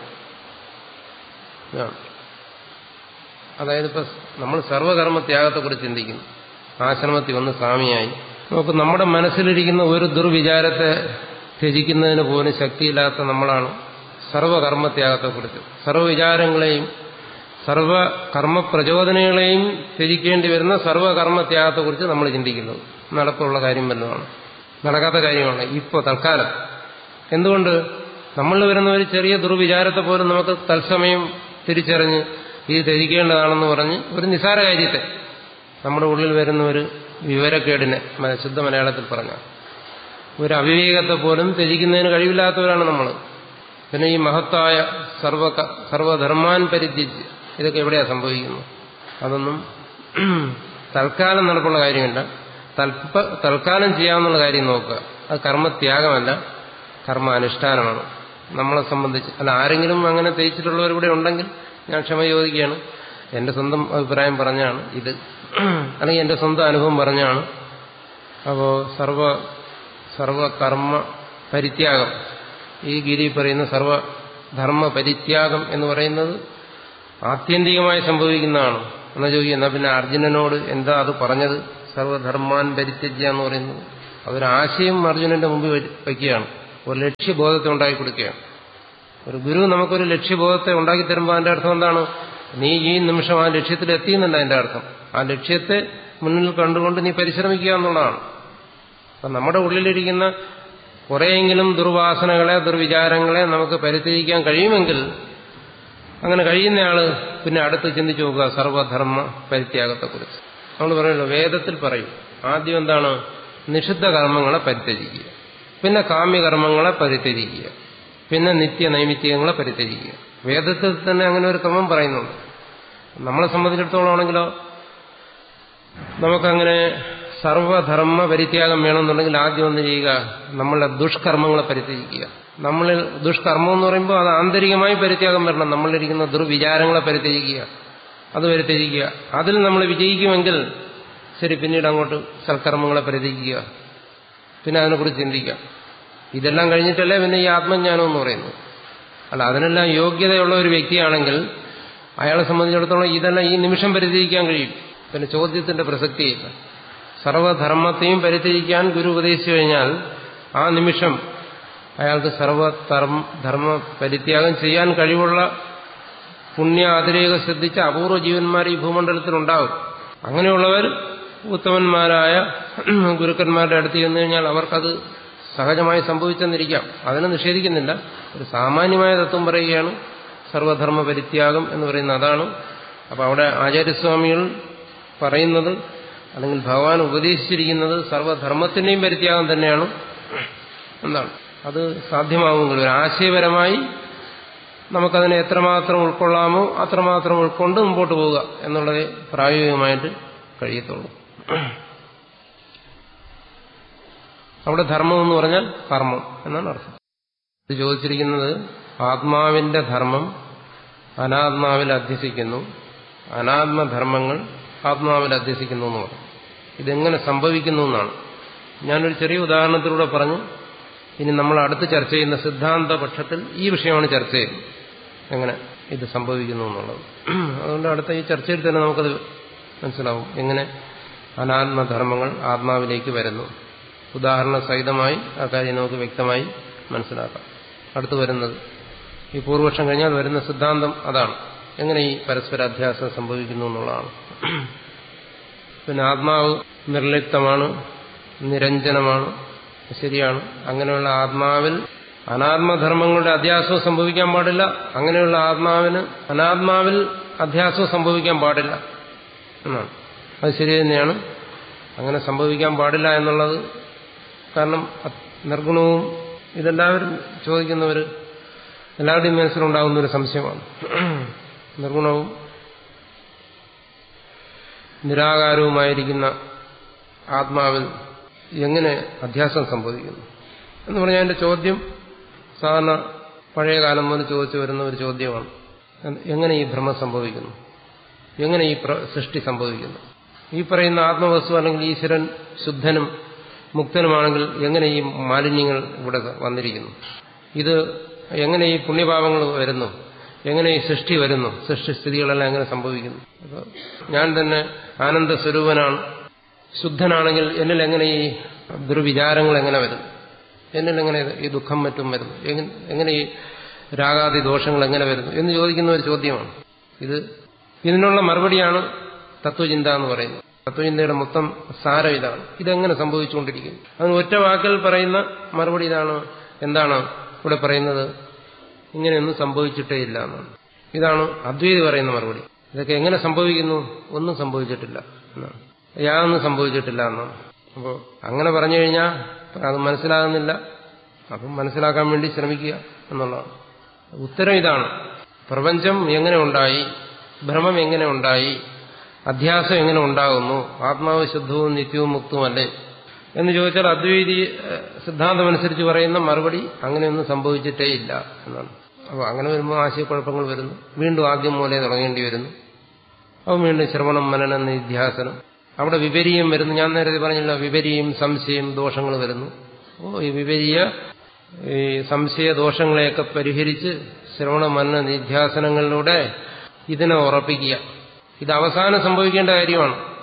അതായത് ഇപ്പൊ നമ്മൾ സർവകർമ്മ ത്യാഗത്തെക്കുറിച്ച് ചിന്തിക്കുന്നു ആശ്രമത്തിൽ വന്ന് സ്വാമിയായി നമുക്ക് നമ്മുടെ മനസ്സിലിരിക്കുന്ന ഒരു ദുർവിചാരത്തെ ത്യജിക്കുന്നതിന് പോലും ശക്തിയില്ലാത്ത നമ്മളാണ് സർവകർമ്മത്യാഗത്തെക്കുറിച്ച് സർവ്വവിചാരങ്ങളെയും സർവകർമ്മ പ്രചോദനങ്ങളെയും ത്യജിക്കേണ്ടി വരുന്ന സർവകർമ്മത്യാഗത്തെക്കുറിച്ച് നമ്മൾ ചിന്തിക്കുന്നത് നടപ്പുള്ള കാര്യം വല്ലതാണ് നടക്കാത്ത കാര്യമാണ് ഇപ്പോൾ തൽക്കാലം എന്തുകൊണ്ട് നമ്മളിൽ വരുന്ന ഒരു ചെറിയ ദുർവിചാരത്തെ പോലും നമുക്ക് തത്സമയം തിരിച്ചറിഞ്ഞ് ഇത് ത്യജിക്കേണ്ടതാണെന്ന് പറഞ്ഞ് ഒരു നിസാര കാര്യത്തെ നമ്മുടെ ഉള്ളിൽ വരുന്ന ഒരു വിവരക്കേടിനെ ശുദ്ധ മലയാളത്തിൽ പറഞ്ഞ ഒരു അവിവേകത്തെ പോലും ത്യജിക്കുന്നതിന് കഴിവില്ലാത്തവരാണ് നമ്മൾ പിന്നെ ഈ മഹത്തായ സർവ സർവധർമാൻ പരിത്യജ് ഇതൊക്കെ എവിടെയാണ് സംഭവിക്കുന്നത് അതൊന്നും തൽക്കാലം നടപ്പുള്ള കാര്യമല്ല തൽപ്പ തൽക്കാലം ചെയ്യാവുന്ന കാര്യം നോക്കുക അത് കർമ്മത്യാഗമല്ല കർമ്മ അനുഷ്ഠാനമാണ് നമ്മളെ സംബന്ധിച്ച് അല്ല ആരെങ്കിലും അങ്ങനെ തേച്ചിട്ടുള്ളവർ ഇവിടെ ഉണ്ടെങ്കിൽ ഞാൻ ക്ഷമ ചോദിക്കുകയാണ് എന്റെ സ്വന്തം അഭിപ്രായം പറഞ്ഞാണ് ഇത് അല്ലെങ്കിൽ എന്റെ സ്വന്തം അനുഭവം പറഞ്ഞാണ് അപ്പോൾ സർവ സർവകർമ്മ പരിത്യാഗം ഈ ഗീതി പറയുന്ന സർവധർമ്മ പരിത്യാഗം എന്ന് പറയുന്നത് ആത്യന്തികമായി സംഭവിക്കുന്നതാണ് എന്നാ ചോദിക്കുക എന്നാ പിന്നെ അർജുനനോട് എന്താ അത് പറഞ്ഞത് സർവധർമാൻ പരിത്യജ്യ എന്ന് പറയുന്നത് അതൊരാശയം അർജുനന്റെ മുമ്പിൽ വയ്ക്കുകയാണ് ഒരു ലക്ഷ്യബോധത്തെ ഉണ്ടാക്കി കൊടുക്കുകയാണ് ഒരു ഗുരു നമുക്കൊരു ലക്ഷ്യബോധത്തെ ഉണ്ടാക്കി തരുമ്പോൾ അതിന്റെ അർത്ഥം എന്താണ് നീ ഈ നിമിഷം ആ ലക്ഷ്യത്തിൽ എത്തിയെന്നല്ല അതിന്റെ അർത്ഥം ആ ലക്ഷ്യത്തെ മുന്നിൽ കണ്ടുകൊണ്ട് നീ പരിശ്രമിക്കുക എന്നുള്ളതാണ് അപ്പം നമ്മുടെ ഉള്ളിലിരിക്കുന്ന കുറേയെങ്കിലും ദുർവാസനകളെ ദുർവിചാരങ്ങളെ നമുക്ക് പരിത്യജിക്കാൻ കഴിയുമെങ്കിൽ അങ്ങനെ കഴിയുന്നയാള് പിന്നെ അടുത്ത് ചിന്തിച്ചു നോക്കുക സർവധർമ്മ പരിത്യാഗത്തെക്കുറിച്ച് നമ്മൾ പറയുമല്ലോ വേദത്തിൽ പറയും ആദ്യം എന്താണ് നിഷിദ്ധ കർമ്മങ്ങളെ പരിത്യജിക്കുക പിന്നെ കാമ്യകർമ്മങ്ങളെ പരിത്യജിക്കുക പിന്നെ നിത്യ നൈമിത്യങ്ങളെ പരിത്യജിക്കുക വേദത്തിൽ തന്നെ അങ്ങനെ ഒരു ക്രമം പറയുന്നുണ്ട് നമ്മളെ സംബന്ധിച്ചിടത്തോളം ആണെങ്കിലോ നമുക്കങ്ങനെ സർവധർമ്മ പരിത്യാഗം വേണമെന്നുണ്ടെങ്കിൽ ആദ്യം ഒന്ന് ചെയ്യുക നമ്മളുടെ ദുഷ്കർമ്മങ്ങളെ പരിത്യജിക്കുക നമ്മളിൽ ദുഷ്കർമ്മം എന്ന് പറയുമ്പോൾ അത് ആന്തരികമായി പരിത്യാഗം വരണം നമ്മളിരിക്കുന്ന ദുർവിചാരങ്ങളെ പരിത്യജിക്കുക അത് പരിത്യജിക്കുക അതിൽ നമ്മൾ വിജയിക്കുമെങ്കിൽ ശരി പിന്നീട് അങ്ങോട്ട് സൽക്കർമ്മങ്ങളെ പരിത്യജിക്കുക പിന്നെ അതിനെക്കുറിച്ച് ചിന്തിക്കുക ഇതെല്ലാം കഴിഞ്ഞിട്ടല്ലേ പിന്നെ ഈ ആത്മജ്ഞാനം എന്ന് പറയുന്നത് അല്ല അതിനെല്ലാം യോഗ്യതയുള്ള ഒരു വ്യക്തിയാണെങ്കിൽ അയാളെ സംബന്ധിച്ചിടത്തോളം ഇതെല്ലാം ഈ നിമിഷം പരിത്യജിക്കാൻ കഴിയും പിന്നെ ചോദ്യത്തിന്റെ പ്രസക്തിയില്ല സർവധർമ്മത്തെയും പരിത്യജിക്കാൻ ഗുരു ഉപദേശിച്ചു കഴിഞ്ഞാൽ ആ നിമിഷം അയാൾക്ക് സർവധർമ്മ ധർമ്മ പരിത്യാഗം ചെയ്യാൻ കഴിവുള്ള പുണ്യ അതിരേക ശ്രദ്ധിച്ച അപൂർവ ജീവന്മാർ ഈ ഭൂമണ്ഡലത്തിലുണ്ടാവും അങ്ങനെയുള്ളവർ ഉത്തമന്മാരായ ഗുരുക്കന്മാരുടെ അടുത്ത് ചെന്നു കഴിഞ്ഞാൽ അവർക്കത് സഹജമായി സംഭവിച്ചെന്നിരിക്കാം അതിനെ നിഷേധിക്കുന്നില്ല ഒരു സാമാന്യമായ തത്വം പറയുകയാണ് സർവധർമ്മ പരിത്യാഗം എന്ന് പറയുന്നത് അതാണ് അപ്പോൾ അവിടെ ആചാര്യസ്വാമികൾ പറയുന്നത് അല്ലെങ്കിൽ ഭഗവാൻ ഉപദേശിച്ചിരിക്കുന്നത് സർവധർമ്മത്തിന്റെയും പരിത്യാഗം തന്നെയാണ് എന്താണ് അത് സാധ്യമാകുമെങ്കിൽ ഒരു ആശയപരമായി നമുക്കതിനെ എത്രമാത്രം ഉൾക്കൊള്ളാമോ അത്രമാത്രം ഉൾക്കൊണ്ട് മുമ്പോട്ട് പോവുക എന്നുള്ളത് പ്രായോഗികമായിട്ട് കഴിയത്തുള്ളൂ അവിടെ ധർമ്മം എന്ന് പറഞ്ഞാൽ കർമ്മം എന്നാണ് അർത്ഥം ഇത് ചോദിച്ചിരിക്കുന്നത് ആത്മാവിന്റെ ധർമ്മം അനാത്മാവിൽ അധ്യസിക്കുന്നു അനാത്മധർമ്മങ്ങൾ ആത്മാവിൽ അധ്യസിക്കുന്നു എന്ന് പറഞ്ഞു ഇതെങ്ങനെ സംഭവിക്കുന്നു എന്നാണ് ഞാനൊരു ചെറിയ ഉദാഹരണത്തിലൂടെ പറഞ്ഞു ഇനി നമ്മൾ അടുത്ത് ചർച്ച ചെയ്യുന്ന സിദ്ധാന്ത പക്ഷത്തിൽ ഈ വിഷയമാണ് ചർച്ച ചെയ്യുന്നത് എങ്ങനെ ഇത് സംഭവിക്കുന്നു എന്നുള്ളത് അതുകൊണ്ട് അടുത്ത ഈ ചർച്ചയിൽ തന്നെ നമുക്കത് മനസ്സിലാവും എങ്ങനെ അനാത്മധർമ്മങ്ങൾ ആത്മാവിലേക്ക് വരുന്നു ഉദാഹരണ സഹിതമായി ആ കാര്യം നമുക്ക് വ്യക്തമായി മനസ്സിലാക്കാം അടുത്ത് വരുന്നത് ഈ പൂർവപക്ഷം കഴിഞ്ഞാൽ വരുന്ന സിദ്ധാന്തം അതാണ് എങ്ങനെ ഈ പരസ്പര അധ്യാസം സംഭവിക്കുന്നു എന്നുള്ളതാണ് പിന്നെ ആത്മാവ് നിർലിപ്തമാണ് നിരഞ്ജനമാണ് ശരിയാണ് അങ്ങനെയുള്ള ആത്മാവിൽ അനാത്മധർമ്മങ്ങളുടെ അധ്യാസവും സംഭവിക്കാൻ പാടില്ല അങ്ങനെയുള്ള ആത്മാവിന് അനാത്മാവിൽ അധ്യാസവും സംഭവിക്കാൻ പാടില്ല എന്നാണ് അത് ശരി തന്നെയാണ് അങ്ങനെ സംഭവിക്കാൻ പാടില്ല എന്നുള്ളത് കാരണം നിർഗുണവും ഇതെല്ലാവരും ചോദിക്കുന്നവർ എല്ലാവരുടെയും മനസ്സിലുണ്ടാകുന്ന ഒരു സംശയമാണ് നിർഗുണവും നിരാകാരവുമായിരിക്കുന്ന ആത്മാവിൽ എങ്ങനെ അധ്യാസം സംഭവിക്കുന്നു എന്ന് പറഞ്ഞാൽ എൻ്റെ ചോദ്യം സാധാരണ പഴയ കാലം മുതൽ ചോദിച്ചു വരുന്ന ഒരു ചോദ്യമാണ് എങ്ങനെ ഈ ഭ്രമം സംഭവിക്കുന്നു എങ്ങനെ ഈ സൃഷ്ടി സംഭവിക്കുന്നു ഈ പറയുന്ന ആത്മവസ്തു അല്ലെങ്കിൽ ഈശ്വരൻ ശുദ്ധനും മുക്തനുമാണെങ്കിൽ എങ്ങനെ ഈ മാലിന്യങ്ങൾ ഇവിടെ വന്നിരിക്കുന്നു ഇത് എങ്ങനെ ഈ പുണ്യപാപങ്ങൾ വരുന്നു എങ്ങനെ ഈ സൃഷ്ടി വരുന്നു സൃഷ്ടിസ്ഥിതികളെല്ലാം എങ്ങനെ സംഭവിക്കുന്നു അപ്പോൾ ഞാൻ തന്നെ ആനന്ദ സ്വരൂപനാണ് ശുദ്ധനാണെങ്കിൽ എന്നിൽ എങ്ങനെ ഈ ദുർവിചാരങ്ങൾ എങ്ങനെ വരുന്നു എന്നിൽ എങ്ങനെ ഈ ദുഃഖം മറ്റും വരുന്നു എങ്ങനെ ഈ രാഗാദി ദോഷങ്ങൾ എങ്ങനെ വരുന്നു എന്ന് ചോദിക്കുന്ന ഒരു ചോദ്യമാണ് ഇത് ഇതിനുള്ള മറുപടിയാണ് തത്വചിന്ത എന്ന് പറയുന്നത് തത്വചിന്തയുടെ മൊത്തം സാരം ഇതാണ് ഇതെങ്ങനെ സംഭവിച്ചുകൊണ്ടിരിക്കുന്നു അതിന് ഒറ്റ വാക്കിൽ പറയുന്ന മറുപടി ഇതാണ് എന്താണ് ഇവിടെ പറയുന്നത് ഇങ്ങനെയൊന്നും സംഭവിച്ചിട്ടേ ഇല്ല എന്നാണ് ഇതാണ് അദ്വൈതി പറയുന്ന മറുപടി ഇതൊക്കെ എങ്ങനെ സംഭവിക്കുന്നു ഒന്നും സംഭവിച്ചിട്ടില്ല എന്നാണ് യാതൊന്നും സംഭവിച്ചിട്ടില്ല എന്നാണ് അപ്പോൾ അങ്ങനെ പറഞ്ഞു കഴിഞ്ഞാൽ അത് മനസ്സിലാകുന്നില്ല അപ്പം മനസ്സിലാക്കാൻ വേണ്ടി ശ്രമിക്കുക എന്നുള്ളതാണ് ഉത്തരം ഇതാണ് പ്രപഞ്ചം എങ്ങനെ ഉണ്ടായി ഭ്രമം എങ്ങനെ ഉണ്ടായി അധ്യാസം എങ്ങനെ ഉണ്ടാകുന്നു ആത്മാവ് ശുദ്ധവും നിത്യവും മുക്തവുമല്ലേ എന്ന് ചോദിച്ചാൽ അദ്വൈതി സിദ്ധാന്തമനുസരിച്ച് പറയുന്ന മറുപടി അങ്ങനെയൊന്നും സംഭവിച്ചിട്ടേ ഇല്ല എന്നാണ് അപ്പോൾ അങ്ങനെ വരുമ്പോൾ ആശയക്കുഴപ്പങ്ങൾ വരുന്നു വീണ്ടും ആദ്യം മൂലേ തുടങ്ങേണ്ടി വരുന്നു അപ്പോൾ വീണ്ടും ശ്രവണം മനനം നിധ്യാസനം അവിടെ വിപരീയം വരുന്നു ഞാൻ നേരത്തെ പറഞ്ഞില്ല വിപരീയം സംശയം ദോഷങ്ങൾ വരുന്നു അപ്പോൾ ഈ വിപരീയ ഈ സംശയ ദോഷങ്ങളെയൊക്കെ പരിഹരിച്ച് ശ്രവണ മനന നിധ്യാസനങ്ങളിലൂടെ ഇതിനെ ഉറപ്പിക്കുക ഇത് അവസാനം സംഭവിക്കേണ്ട കാര്യമാണ്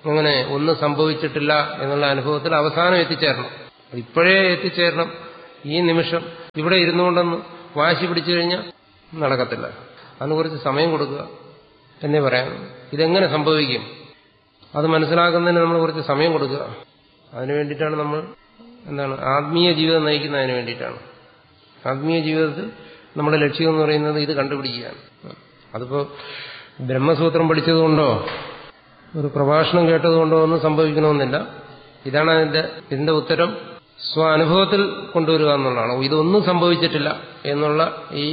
അങ്ങനെ ഒന്നും സംഭവിച്ചിട്ടില്ല എന്നുള്ള അനുഭവത്തിൽ അവസാനം എത്തിച്ചേരണം ഇപ്പോഴേ എത്തിച്ചേരണം ഈ നിമിഷം ഇവിടെ ഇരുന്നുകൊണ്ടൊന്ന് വാശി പിടിച്ചു കഴിഞ്ഞാൽ നടക്കത്തില്ല അതിന് കുറച്ച് സമയം കൊടുക്കുക എന്നേ പറയാം ഇതെങ്ങനെ സംഭവിക്കും അത് മനസ്സിലാക്കുന്നതിന് നമ്മൾ കുറച്ച് സമയം കൊടുക്കുക അതിനു വേണ്ടിയിട്ടാണ് നമ്മൾ എന്താണ് ആത്മീയ ജീവിതം നയിക്കുന്നതിന് വേണ്ടിയിട്ടാണ് ആത്മീയ ജീവിതത്തിൽ നമ്മുടെ ലക്ഷ്യം എന്ന് പറയുന്നത് ഇത് കണ്ടുപിടിക്കുകയാണ് അതിപ്പോ ബ്രഹ്മസൂത്രം പഠിച്ചതുകൊണ്ടോ ഒരു പ്രഭാഷണം കേട്ടതുകൊണ്ടോ ഒന്നും സംഭവിക്കണമെന്നില്ല ഇതാണ് അതിന്റെ ഇതിന്റെ ഉത്തരം സ്വ അനുഭവത്തിൽ കൊണ്ടുവരിക എന്നുള്ളതാണ് ഇതൊന്നും സംഭവിച്ചിട്ടില്ല എന്നുള്ള ഈ